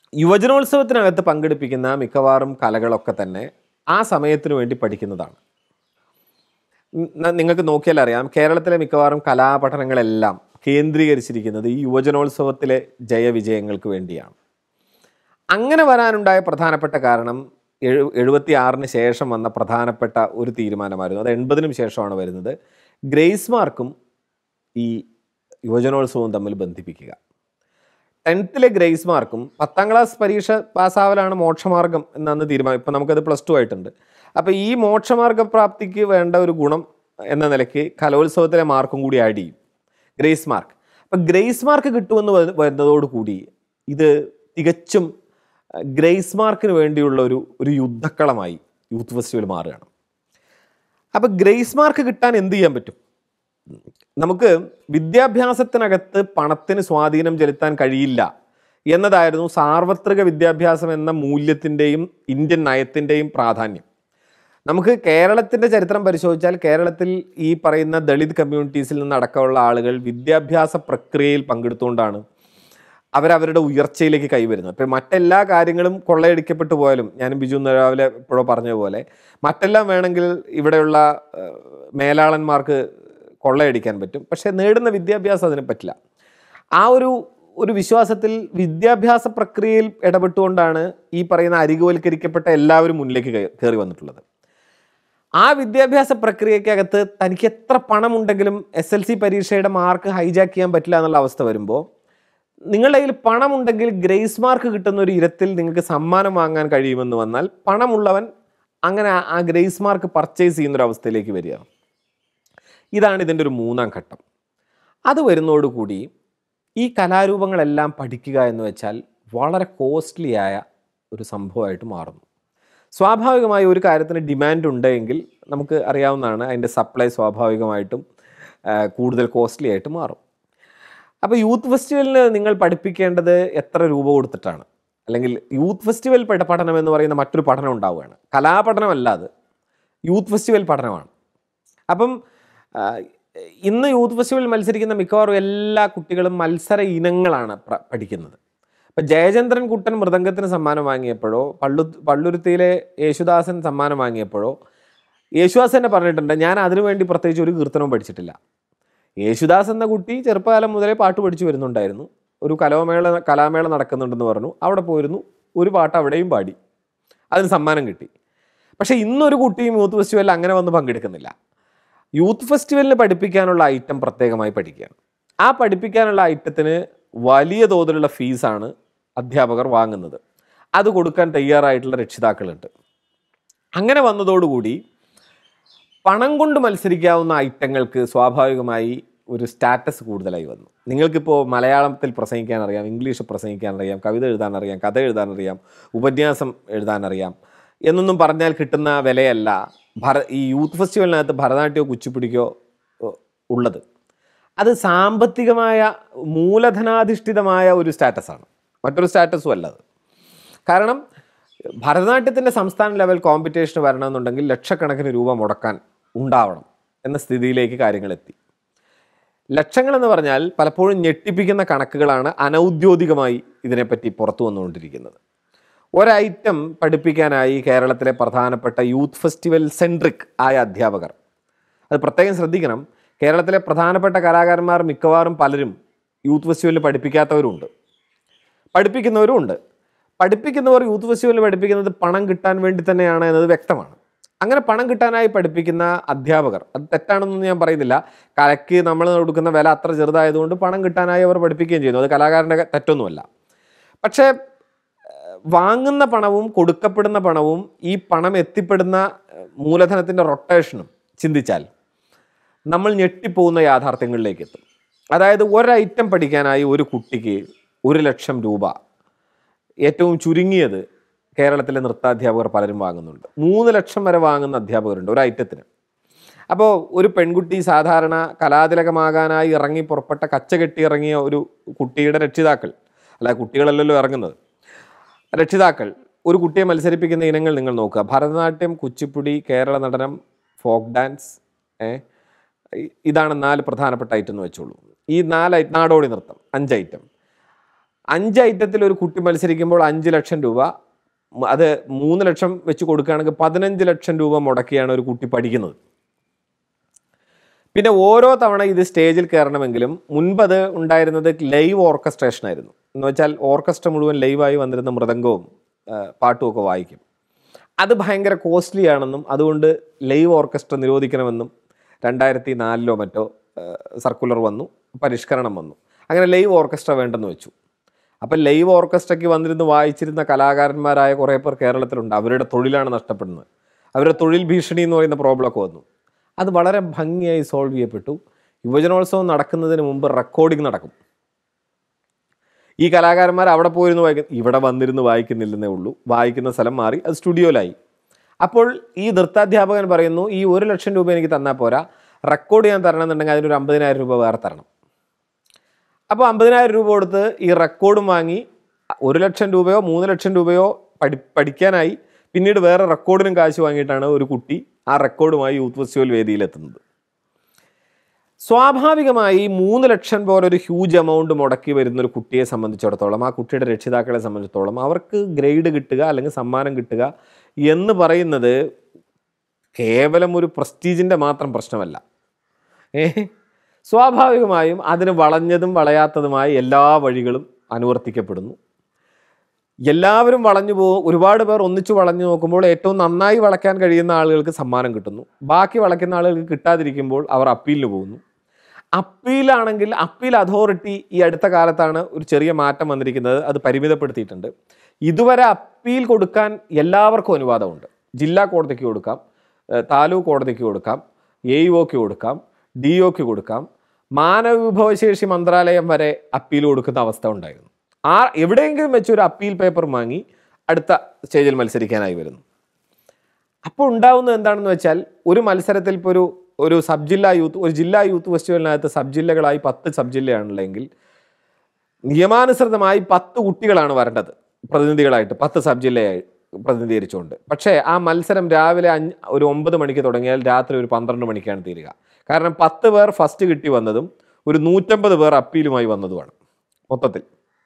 യുവജനോത്സവത്തിനകത്ത് പങ്കെടുപ്പിക്കുന്ന മിക്കവാറും കലകളൊക്കെ തന്നെ ആ സമയത്തിന് വേണ്ടി പഠിക്കുന്നതാണ് ഉം, ന- നിങ്ങൾക്ക് നോക്കിയാൽ അറിയാം കേരളത്തിലെ മിക്കവാറും കലാപഠനങ്ങളെല്ലാം കേന്ദ്രീകരിച്ചിരിക്കുന്നത് ഈ യുവജനോത്സവത്തിലെ ജയവിജയങ്ങൾക്ക് വേണ്ടിയാണ് അങ്ങനെ വരാനുണ്ടായ പ്രധാനപ്പെട്ട കാരണം എഴു എഴുപത്തി ആറിന് ശേഷം വന്ന പ്രധാനപ്പെട്ട ഒരു തീരുമാനമായിരുന്നു അത് എൺപതിനും ശേഷമാണ് വരുന്നത് ഗ്രേസ് മാർക്കും ഈ യുവജനോത്സവവും തമ്മിൽ ബന്ധിപ്പിക്കുക ടെൻത്തിലെ ഗ്രേസ് മാർക്കും പത്താം ക്ലാസ് പരീക്ഷ പാസ്സാവലാണ് മോക്ഷമാർഗം എന്നന്ന് തീരുമാനം ഇപ്പം നമുക്കത് പ്ലസ് ടു ആയിട്ടുണ്ട് അപ്പോൾ ഈ മോക്ഷമാർഗ പ്രാപ്തിക്ക് വേണ്ട ഒരു ഗുണം എന്ന നിലയ്ക്ക് കലോത്സവത്തിലെ മാർക്കും കൂടി ആഡ് ചെയ്യും ഗ്രേസ് മാർക്ക് അപ്പം ഗ്രേസ് മാർക്ക് കിട്ടുമെന്ന് വ- വരുന്നതോടുകൂടി ഇത് തികച്ചും അഹ്, ഗ്രേസ് മാർക്കിന് വേണ്ടിയുള്ള ഒരു ഒരു യുദ്ധക്കളമായി യൂത്ത് ഫെസ്റ്റിവൽ മാറുകയാണ് അപ്പം ഗ്രേസ് മാർക്ക് കിട്ടാൻ എന്ത് ചെയ്യാൻ പറ്റും നമുക്ക് വിദ്യാഭ്യാസത്തിനകത്ത് പണത്തിന് സ്വാധീനം ചെലുത്താൻ കഴിയില്ല എന്നതായിരുന്നു സാർവത്രിക വിദ്യാഭ്യാസം എന്ന മൂല്യത്തിൻ്റെയും ഇന്ത്യൻ നയത്തിൻ്റെയും പ്രാധാന്യം നമുക്ക് കേരളത്തിൻ്റെ ചരിത്രം പരിശോധിച്ചാൽ കേരളത്തിൽ ഈ പറയുന്ന ദളിത് കമ്മ്യൂണിറ്റീസിൽ നിന്നടക്കമുള്ള ആളുകൾ വിദ്യാഭ്യാസ പ്രക്രിയയിൽ പങ്കെടുത്തുകൊണ്ടാണ് അവരവരുടെ ഉയർച്ചയിലേക്ക് കൈവരുന്നത് ഇപ്പം മറ്റെല്ലാ കാര്യങ്ങളും കൊള്ളയടിക്കപ്പെട്ടു പോയാലും ഞാനും ബിജു ഇന്ന് രാവിലെ ഇപ്പോഴോ പറഞ്ഞ പോലെ മറ്റെല്ലാം വേണമെങ്കിൽ ഇവിടെയുള്ള ഏഹ്, മേലാളന്മാർക്ക് കൊള്ളയടിക്കാൻ പറ്റും പക്ഷേ നേടുന്ന വിദ്യാഭ്യാസം അതിന് പറ്റില്ല ആ ഒരു ഒരു വിശ്വാസത്തിൽ വിദ്യാഭ്യാസ പ്രക്രിയയിൽ ഇടപെട്ടുകൊണ്ടാണ് ഈ പറയുന്ന അരികുവൽക്കരിക്കപ്പെട്ട എല്ലാവരും മുന്നിലേക്ക് കയ- കയറി വന്നിട്ടുള്ളത് ആ വിദ്യാഭ്യാസ പ്രക്രിയക്കകത്ത് തനിക്ക് എത്ര പണമുണ്ടെങ്കിലും എസ് എൽ സി പരീക്ഷയുടെ മാർക്ക് ഹൈജാക്ക് ചെയ്യാൻ പറ്റില്ല എന്നുള്ള അവസ്ഥ വരുമ്പോൾ നിങ്ങളുടെ കയ്യിൽ പണമുണ്ടെങ്കിൽ ഗ്രേസ് മാർക്ക് കിട്ടുന്ന ഒരു ഇരത്തിൽ നിങ്ങൾക്ക് സമ്മാനം വാങ്ങാൻ കഴിയുമെന്ന് വന്നാൽ പണമുള്ളവൻ അങ്ങനെ ആ- ആ ഗ്രേസ് മാർക്ക് പർച്ചേസ് ചെയ്യുന്ന ഒരു അവസ്ഥയിലേക്ക് വരിക ഇതാണ് ഇതിൻ്റെ ഒരു മൂന്നാം ഘട്ടം അത് വരുന്നതോടുകൂടി ഈ കലാരൂപങ്ങളെല്ലാം പഠിക്കുക എന്ന് വെച്ചാൽ വളരെ കോസ്റ്റ്ലി ആയ ഒരു സംഭവമായിട്ട് മാറുന്നു സ്വാഭാവികമായി ഒരു കാര്യത്തിന് ഡിമാൻഡ് ഉണ്ടെങ്കിൽ നമുക്ക് അറിയാവുന്നതാണ് അതിൻ്റെ സപ്ലൈ സ്വാഭാവികമായിട്ടും ആ, കൂടുതൽ കോസ്റ്റ്ലി ആയിട്ട് മാറും അപ്പോൾ യൂത്ത് ഫെസ്റ്റിവലിന് നിങ്ങൾ പഠിപ്പിക്കേണ്ടത് എത്ര രൂപ കൊടുത്തിട്ടാണ് അല്ലെങ്കിൽ യൂത്ത് ഫെസ്റ്റിവൽ പഠ- പഠനം എന്ന് പറയുന്ന മറ്റൊരു പഠനം ഉണ്ടാവുകയാണ് കലാപഠനമല്ല അത് യൂത്ത് ഫെസ്റ്റിവൽ പഠനമാണ് അപ്പം ആ, ഇന്ന് യൂത്ത് ഫെസ്റ്റിവലിൽ മത്സരിക്കുന്ന മിക്കവാറും എല്ലാ കുട്ടികളും മത്സര ഇനങ്ങളാണ് പ്ര- പഠിക്കുന്നത് ഇപ്പം ജയചന്ദ്രൻ കുട്ടൻ മൃദംഗത്തിന് സമ്മാനം വാങ്ങിയപ്പോഴോ പള്ളു പള്ളുരുത്തിയിലെ യേശുദാസൻ സമ്മാനം വാങ്ങിയപ്പോഴോ യേശുദാസ് തന്നെ പറഞ്ഞിട്ടുണ്ട് ഞാൻ അതിനുവേണ്ടി പ്രത്യേകിച്ച് ഒരു കീർത്തനവും പഠിച്ചിട്ടില്ല യേശുദാസ് എന്ന കുട്ടി ചെറുപ്പകാലം മുതലേ പാട്ട് പഠിച്ചു വരുന്നുണ്ടായിരുന്നു ഒരു കലോമേള കലാമേള നടക്കുന്നുണ്ടെന്ന് പറഞ്ഞു അവിടെ പോയിരുന്നു ഒരു പാട്ട് അവിടെയും പാടി അതിന് സമ്മാനം കിട്ടി പക്ഷേ ഇന്നൊരു കുട്ടിയും യൂത്ത് ഫെസ്റ്റിവലിൽ അങ്ങനെ വന്ന് പങ്കെടുക്കുന്നില്ല യൂത്ത് ഫെസ്റ്റിവലിന് പഠിപ്പിക്കാനുള്ള ഐറ്റം പ്രത്യേകമായി പഠിക്കുകയാണ് ആ പഠിപ്പിക്കാനുള്ള ഐറ്റത്തിന് വലിയ തോതിലുള്ള ഫീസാണ് അധ്യാപകർ വാങ്ങുന്നത് അത് കൊടുക്കാൻ തയ്യാറായിട്ടുള്ള രക്ഷിതാക്കളുണ്ട് അങ്ങനെ വന്നതോടുകൂടി പണം കൊണ്ട് മത്സരിക്കാവുന്ന ഐറ്റങ്ങൾക്ക് സ്വാഭാവികമായി ഒരു സ്റ്റാറ്റസ് കൂടുതലായി വന്നു നിങ്ങൾക്കിപ്പോൾ മലയാളത്തിൽ പ്രസംഗിക്കാൻ അറിയാം ഇംഗ്ലീഷ് പ്രസംഗിക്കാൻ അറിയാം കവിത എഴുതാൻ അറിയാം കഥ എഴുതാൻ അറിയാം ഉപന്യാസം എഴുതാൻ അറിയാം എന്നൊന്നും പറഞ്ഞാൽ കിട്ടുന്ന വിലയല്ല ഭര ഈ യൂത്ത് ഫെസ്റ്റിവലിനകത്ത് ഭരതനാട്യമോ കുച്ചിപ്പിടിക്കോ ഏഹ്, ഉള്ളത് അത് സാമ്പത്തികമായ മൂലധനാധിഷ്ഠിതമായ ഒരു സ്റ്റാറ്റസാണ് മറ്റൊരു സ്റ്റാറ്റസും അല്ല അത് കാരണം ഭരതനാട്യത്തിൻ്റെ സംസ്ഥാന ലെവൽ കോമ്പറ്റീഷന് വരണമെന്നുണ്ടെങ്കിൽ ലക്ഷക്കണക്കിന് രൂപ മുടക്കാൻ ഉണ്ടാവണം എന്ന സ്ഥിതിയിലേക്ക് കാര്യങ്ങൾ എത്തി ലക്ഷങ്ങൾ എന്ന് പറഞ്ഞാൽ പലപ്പോഴും ഞെട്ടിപ്പിക്കുന്ന കണക്കുകളാണ് അനൗദ്യോഗികമായി ഇതിനെപ്പറ്റി പുറത്തു വന്നുകൊണ്ടിരിക്കുന്നത് ഒരൈറ്റം പഠിപ്പിക്കാനായി കേരളത്തിലെ പ്രധാനപ്പെട്ട യൂത്ത് ഫെസ്റ്റിവൽ സെൻട്രിക് ആയ അധ്യാപകർ അത് പ്രത്യേകം ശ്രദ്ധിക്കണം കേരളത്തിലെ പ്രധാനപ്പെട്ട കലാകാരന്മാർ മിക്കവാറും പലരും യൂത്ത് ഫെസ്റ്റിവലിൽ പഠിപ്പിക്കാത്തവരുണ്ട് പഠിപ്പിക്കുന്നവരും ഉണ്ട് പഠിപ്പിക്കുന്നവർ യൂത്ത് ഫെസ്റ്റിവലിൽ പഠിപ്പിക്കുന്നത് പണം കിട്ടാൻ വേണ്ടി തന്നെയാണ് എന്നത് വ്യക്തമാണ് അങ്ങനെ പണം കിട്ടാനായി പഠിപ്പിക്കുന്ന അധ്യാപകർ അത് തെറ്റാണെന്നൊന്നും ഞാൻ പറയുന്നില്ല കലയ്ക്ക് നമ്മൾ കൊടുക്കുന്ന വില അത്ര ചെറുതായതുകൊണ്ട് പണം കിട്ടാനായി അവർ പഠിപ്പിക്കുകയും ചെയ്യുന്നു അത് കലാകാരൻ്റെ തെറ്റൊന്നുമല്ല പക്ഷേ ഏഹ്, വാങ്ങുന്ന പണവും കൊടുക്കപ്പെടുന്ന പണവും ഈ പണം എത്തിപ്പെടുന്ന ഏഹ്, മൂലധനത്തിൻ്റെ റൊട്ടേഷനും ചിന്തിച്ചാൽ നമ്മൾ ഞെട്ടിപ്പോകുന്ന യാഥാർത്ഥ്യങ്ങളിലേക്ക് എത്തും അതായത് ഒരൈറ്റം പഠിക്കാനായി ഒരു കുട്ടിക്ക് ഒരു ലക്ഷം രൂപ ഏറ്റവും ചുരുങ്ങിയത് കേരളത്തിലെ നൃത്താധ്യാപകർ പലരും വാങ്ങുന്നുണ്ട് മൂന്ന് ലക്ഷം വരെ വാങ്ങുന്ന അധ്യാപകരുണ്ട് ഒരു ഐറ്റത്തിന് അപ്പോൾ ഒരു പെൺകുട്ടി സാധാരണ കലാതിലകമാകാനായി ഇറങ്ങി പുറപ്പെട്ട കച്ച കെട്ടി ഇറങ്ങിയ ഒരു കുട്ടിയുടെ രക്ഷിതാക്കൾ അല്ല കുട്ടികളല്ലല്ലോ ഇറങ്ങുന്നത് രക്ഷിതാക്കൾ ഒരു കുട്ടിയെ മത്സരിപ്പിക്കുന്ന ഇനങ്ങൾ നിങ്ങൾ നോക്കുക ഭരതനാട്യം കുച്ചിപ്പുടി കേരള നടനം ഫോക്ക് ഡാൻസ് ഏ ഇ- ഇതാണ് നാല് പ്രധാനപ്പെട്ട ഐറ്റം എന്ന് വെച്ചോളൂ ഈ നാല് ഐ- നാടോടി നൃത്തം അഞ്ച് ഐറ്റം അഞ്ച് ഐറ്റത്തിൽ ഒരു കുട്ടി മത്സരിക്കുമ്പോൾ അഞ്ച് ലക്ഷം രൂപ മ- അത് മൂന്ന് ലക്ഷം വെച്ച് കൊടുക്കുകയാണെങ്കിൽ പതിനഞ്ച് ലക്ഷം രൂപ മുടക്കിയാണ് ഒരു കുട്ടി പഠിക്കുന്നത് പിന്നെ ഓരോ തവണ ഇത് സ്റ്റേജിൽ കയറണമെങ്കിലും മുൻപത് ഉണ്ടായിരുന്നത് ലൈവ് ഓർക്കസ്ട്രേഷൻ ആയിരുന്നു എന്ന് വെച്ചാൽ ഓർക്കസ്ട്ര മുഴുവൻ ലൈവായി വന്നിരുന്ന മൃദംഗവും ആ, പാട്ടും ഒക്കെ വായിക്കും അത് ഭയങ്കര കോസ്റ്റ്ലി ആണെന്നും അതുകൊണ്ട് ലൈവ് ഓർക്കസ്ട്ര നിരോധിക്കണമെന്നും രണ്ടായിരത്തി നാലിലോ മറ്റോ സർക്കുലർ വന്നു പരിഷ്കരണം വന്നു അങ്ങനെ ലൈവ് ഓർക്കസ്ട്ര വേണ്ടെന്ന് വെച്ചു അപ്പം ലൈവ് ഓർക്കസ്ട്രയ്ക്ക് വന്നിരുന്ന് വായിച്ചിരുന്ന കലാകാരന്മാരായ കുറേ പേർ കേരളത്തിലുണ്ട് അവരുടെ തൊഴിലാണ് നഷ്ടപ്പെടുന്നത് അവരുടെ തൊഴിൽ ഭീഷണി എന്ന് പറയുന്ന പ്രോബ്ലമൊക്കെ വന്നു അത് വളരെ ഭംഗിയായി സോൾവ് ചെയ്യപ്പെട്ടു യുവജനോത്സവം നടക്കുന്നതിന് മുമ്പ് റെക്കോർഡിംഗ് നടക്കും ഈ കലാകാരന്മാർ അവിടെ പോയിരുന്നു വായിക്കും ഇവിടെ വന്നിരുന്ന് വായിക്കുന്നില്ലെന്നേ ഉള്ളൂ വായിക്കുന്ന സ്ഥലം മാറി അത് സ്റ്റുഡിയോയിലായി അപ്പോൾ ഈ നൃത്താധ്യാപകൻ പറയുന്നു ഈ ഒരു ലക്ഷം രൂപ എനിക്ക് തന്നാൽ പോരാ റെക്കോർഡ് ചെയ്യാൻ തരണമെന്നുണ്ടെങ്കിൽ അതിനൊരു അമ്പതിനായിരം രൂപ വേറെ തരണം അപ്പോൾ അമ്പതിനായിരം രൂപ കൊടുത്ത് ഈ റെക്കോർഡും വാങ്ങി ഒരു ലക്ഷം രൂപയോ മൂന്ന് ലക്ഷം രൂപയോ പഠി പഠിക്കാനായി പിന്നീട് വേറെ റെക്കോർഡിനും കാശ് വാങ്ങിയിട്ടാണ് ഒരു കുട്ടി ആ റെക്കോർഡുമായി യൂത്ത് ഫെസ്റ്റിവൽ വേദിയിലെത്തുന്നത് സ്വാഭാവികമായി മൂന്ന് ലക്ഷം പോലെ ഒരു ഹ്യൂജ് എമൗണ്ട് മുടക്കി വരുന്ന ഒരു കുട്ടിയെ സംബന്ധിച്ചിടത്തോളം ആ കുട്ടിയുടെ രക്ഷിതാക്കളെ സംബന്ധിച്ചിടത്തോളം അവർക്ക് ഗ്രേഡ് കിട്ടുക അല്ലെങ്കിൽ സമ്മാനം കിട്ടുക എന്ന് പറയുന്നത് കേവലം ഒരു പ്രസ്റ്റീജിൻ്റെ മാത്രം പ്രശ്നമല്ല ഏ സ്വാഭാവികമായും അതിന് വളഞ്ഞതും വളയാത്തതുമായ എല്ലാ വഴികളും അനുവർത്തിക്കപ്പെടുന്നു എല്ലാവരും വളഞ്ഞു പോകും ഒരുപാട് പേർ ഒന്നിച്ചു വളഞ്ഞു നോക്കുമ്പോൾ ഏറ്റവും നന്നായി വളയ്ക്കാൻ കഴിയുന്ന ആളുകൾക്ക് സമ്മാനം കിട്ടുന്നു ബാക്കി വളയ്ക്കുന്ന ആളുകൾക്ക് കിട്ടാതിരിക്കുമ്പോൾ അവർ അപ്പീലിന് പോകുന്നു അപ്പീലാണെങ്കിൽ അപ്പീൽ അതോറിറ്റി ഈ അടുത്ത കാലത്താണ് ഒരു ചെറിയ മാറ്റം വന്നിരിക്കുന്നത് അത് പരിമിതപ്പെടുത്തിയിട്ടുണ്ട് ഇതുവരെ അപ്പീൽ കൊടുക്കാൻ എല്ലാവർക്കും അനുവാദമുണ്ട് ജില്ലാ കോടതിക്ക് കൊടുക്കാം ഏഹ് താലൂക്ക് കോടതിക്ക് കൊടുക്കാം എ ഒക്ക് കൊടുക്കാം ഡി ഒക്ക് കൊടുക്കാം മാനവ വിഭവശേഷി മന്ത്രാലയം വരെ അപ്പീൽ കൊടുക്കുന്ന അവസ്ഥ ഉണ്ടായിരുന്നു ആ എവിടെയെങ്കിലും വെച്ച് ഒരു അപ്പീൽ പേപ്പർ വാങ്ങി അടുത്ത സ്റ്റേജിൽ മത്സരിക്കാനായി വരുന്നു അപ്പോൾ ഉണ്ടാവുന്നത് എന്താണെന്ന് വെച്ചാൽ ഒരു മത്സരത്തിൽ ഇപ്പോൾ ഒരു ഒരു സബ് ജില്ലാ യൂത്ത് ഒരു ജില്ലാ യൂത്ത് ഫെസ്റ്റിവലിനകത്ത് സബ് ജില്ലകളായി പത്ത് സബ് ജില്ലയാണുള്ളെങ്കിൽ നിയമാനുസൃതമായി പത്ത് കുട്ടികളാണ് വരേണ്ടത് പ്രതിനിധികളായിട്ട് പത്ത് സബ് ജില്ലയായി പ്രതിനിധീകരിച്ചുകൊണ്ട് പക്ഷേ ആ മത്സരം രാവിലെ അഞ്ച് ഒരു ഒമ്പത് മണിക്ക് തുടങ്ങിയാൽ രാത്രി ഒരു പന്ത്രണ്ട് മണിക്കാണ് തീരുക കാരണം പത്ത് പേർ ഫസ്റ്റ് കിട്ടി വന്നതും ഒരു നൂറ്റമ്പത് പേർ അപ്പീലുമായി വന്നതുമാണ് മൊത്തത്തിൽ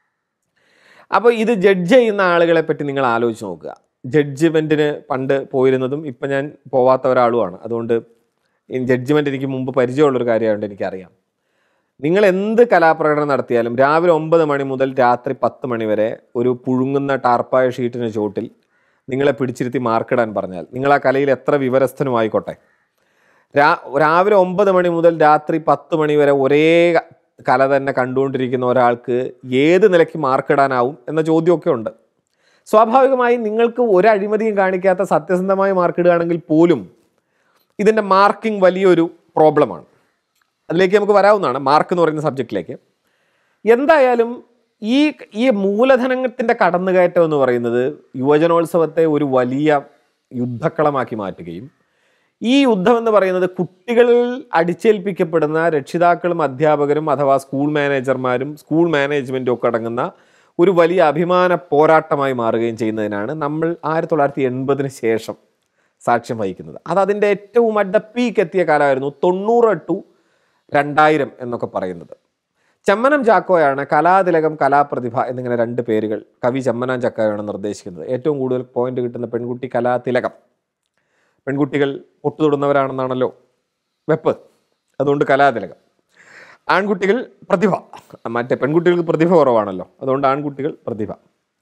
അപ്പോൾ ഇത് ജഡ്ജ് ചെയ്യുന്ന ആളുകളെ പറ്റി നിങ്ങൾ ആലോചിച്ച് നോക്കുക ജഡ്ജ്മെൻറ്റിന് പണ്ട് പോയിരുന്നതും ഇപ്പം ഞാൻ പോവാത്ത ഒരാളുമാണ് അതുകൊണ്ട് ജഡ്ജ്മെൻറ്റ് എനിക്ക് മുമ്പ് പരിചയമുള്ളൊരു കാര്യമായതുകൊണ്ട് എനിക്കറിയാം നിങ്ങൾ എന്ത് കലാപ്രകടനം നടത്തിയാലും രാവിലെ ഒമ്പത് മണി മുതൽ രാത്രി പത്ത് മണി വരെ ഒരു പുഴുങ്ങുന്ന ടാർപ്പായ ഷീറ്റിന് ചോട്ടിൽ നിങ്ങളെ പിടിച്ചിരുത്തി മാർക്കിടാൻ പറഞ്ഞാൽ നിങ്ങൾ ആ കലയിൽ എത്ര വിവരസ്ഥനും ആയിക്കോട്ടെ രാ രാവിലെ ഒമ്പത് മണി മുതൽ രാത്രി പത്ത് മണി വരെ ഒരേ കല തന്നെ കണ്ടുകൊണ്ടിരിക്കുന്ന ഒരാൾക്ക് ഏത് നിലയ്ക്ക് മാർക്കിടാനാവും എന്ന ചോദ്യമൊക്കെ ഉണ്ട് സ്വാഭാവികമായും നിങ്ങൾക്ക് ഒരു അഴിമതിയും കാണിക്കാത്ത സത്യസന്ധമായി മാർക്കിടുകയാണെങ്കിൽ പോലും ഇതിൻ്റെ മാർക്കിംഗ് വലിയൊരു പ്രോബ്ലമാണ് അതിലേക്ക് നമുക്ക് വരാവുന്നതാണ് മാർക്ക് എന്ന് പറയുന്ന സബ്ജക്റ്റിലേക്ക് എന്തായാലും ഈ ഈ മൂലധനത്തിൻ്റെ കടന്നുകയറ്റം എന്ന് പറയുന്നത് യുവജനോത്സവത്തെ ഒരു വലിയ യുദ്ധക്കളമാക്കി മാറ്റുകയും ഈ യുദ്ധം എന്ന് പറയുന്നത് കുട്ടികളിൽ അടിച്ചേൽപ്പിക്കപ്പെടുന്ന രക്ഷിതാക്കളും അധ്യാപകരും അഥവാ സ്കൂൾ മാനേജർമാരും സ്കൂൾ മാനേജ്മെൻറ്റും ഒക്കെ അടങ്ങുന്ന ഒരു വലിയ അഭിമാന പോരാട്ടമായി മാറുകയും ചെയ്യുന്നതിനാണ് നമ്മൾ ആയിരത്തി തൊള്ളായിരത്തി എൺപതിന് ശേഷം സാക്ഷ്യം വഹിക്കുന്നത് അത് അതിൻ്റെ ഏറ്റവും അറ്റ് ദ പീക്ക് എത്തിയ കാലമായിരുന്നു തൊണ്ണൂറ് ടു രണ്ടായിരം എന്നൊക്കെ പറയുന്നത് ചമ്മനം ചാക്കോയാണ് കലാതിലകം കലാപ്രതിഭ എന്നിങ്ങനെ രണ്ട് പേരുകൾ കവി ചമ്മനം ചാക്കോയാണ് നിർദ്ദേശിക്കുന്നത് ഏറ്റവും കൂടുതൽ പോയിന്റ് കിട്ടുന്ന പെൺകുട്ടി കലാതിലകം പെൺകുട്ടികൾ പൊട്ടുതൊടുന്നവരാണെന്നാണല്ലോ വെപ്പ് അതുകൊണ്ട് കലാതിലകം ആൺകുട്ടികൾ പ്രതിഭ മറ്റേ പെൺകുട്ടികൾക്ക് പ്രതിഭ കുറവാണല്ലോ അതുകൊണ്ട് ആൺകുട്ടികൾ പ്രതിഭ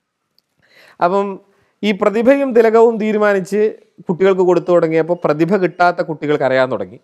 അപ്പം ഈ പ്രതിഭയും തിലകവും തീരുമാനിച്ച് കുട്ടികൾക്ക് കൊടുത്തു തുടങ്ങിയപ്പോൾ പ്രതിഭ കിട്ടാത്ത കുട്ടികൾ കരയാൻ തുടങ്ങി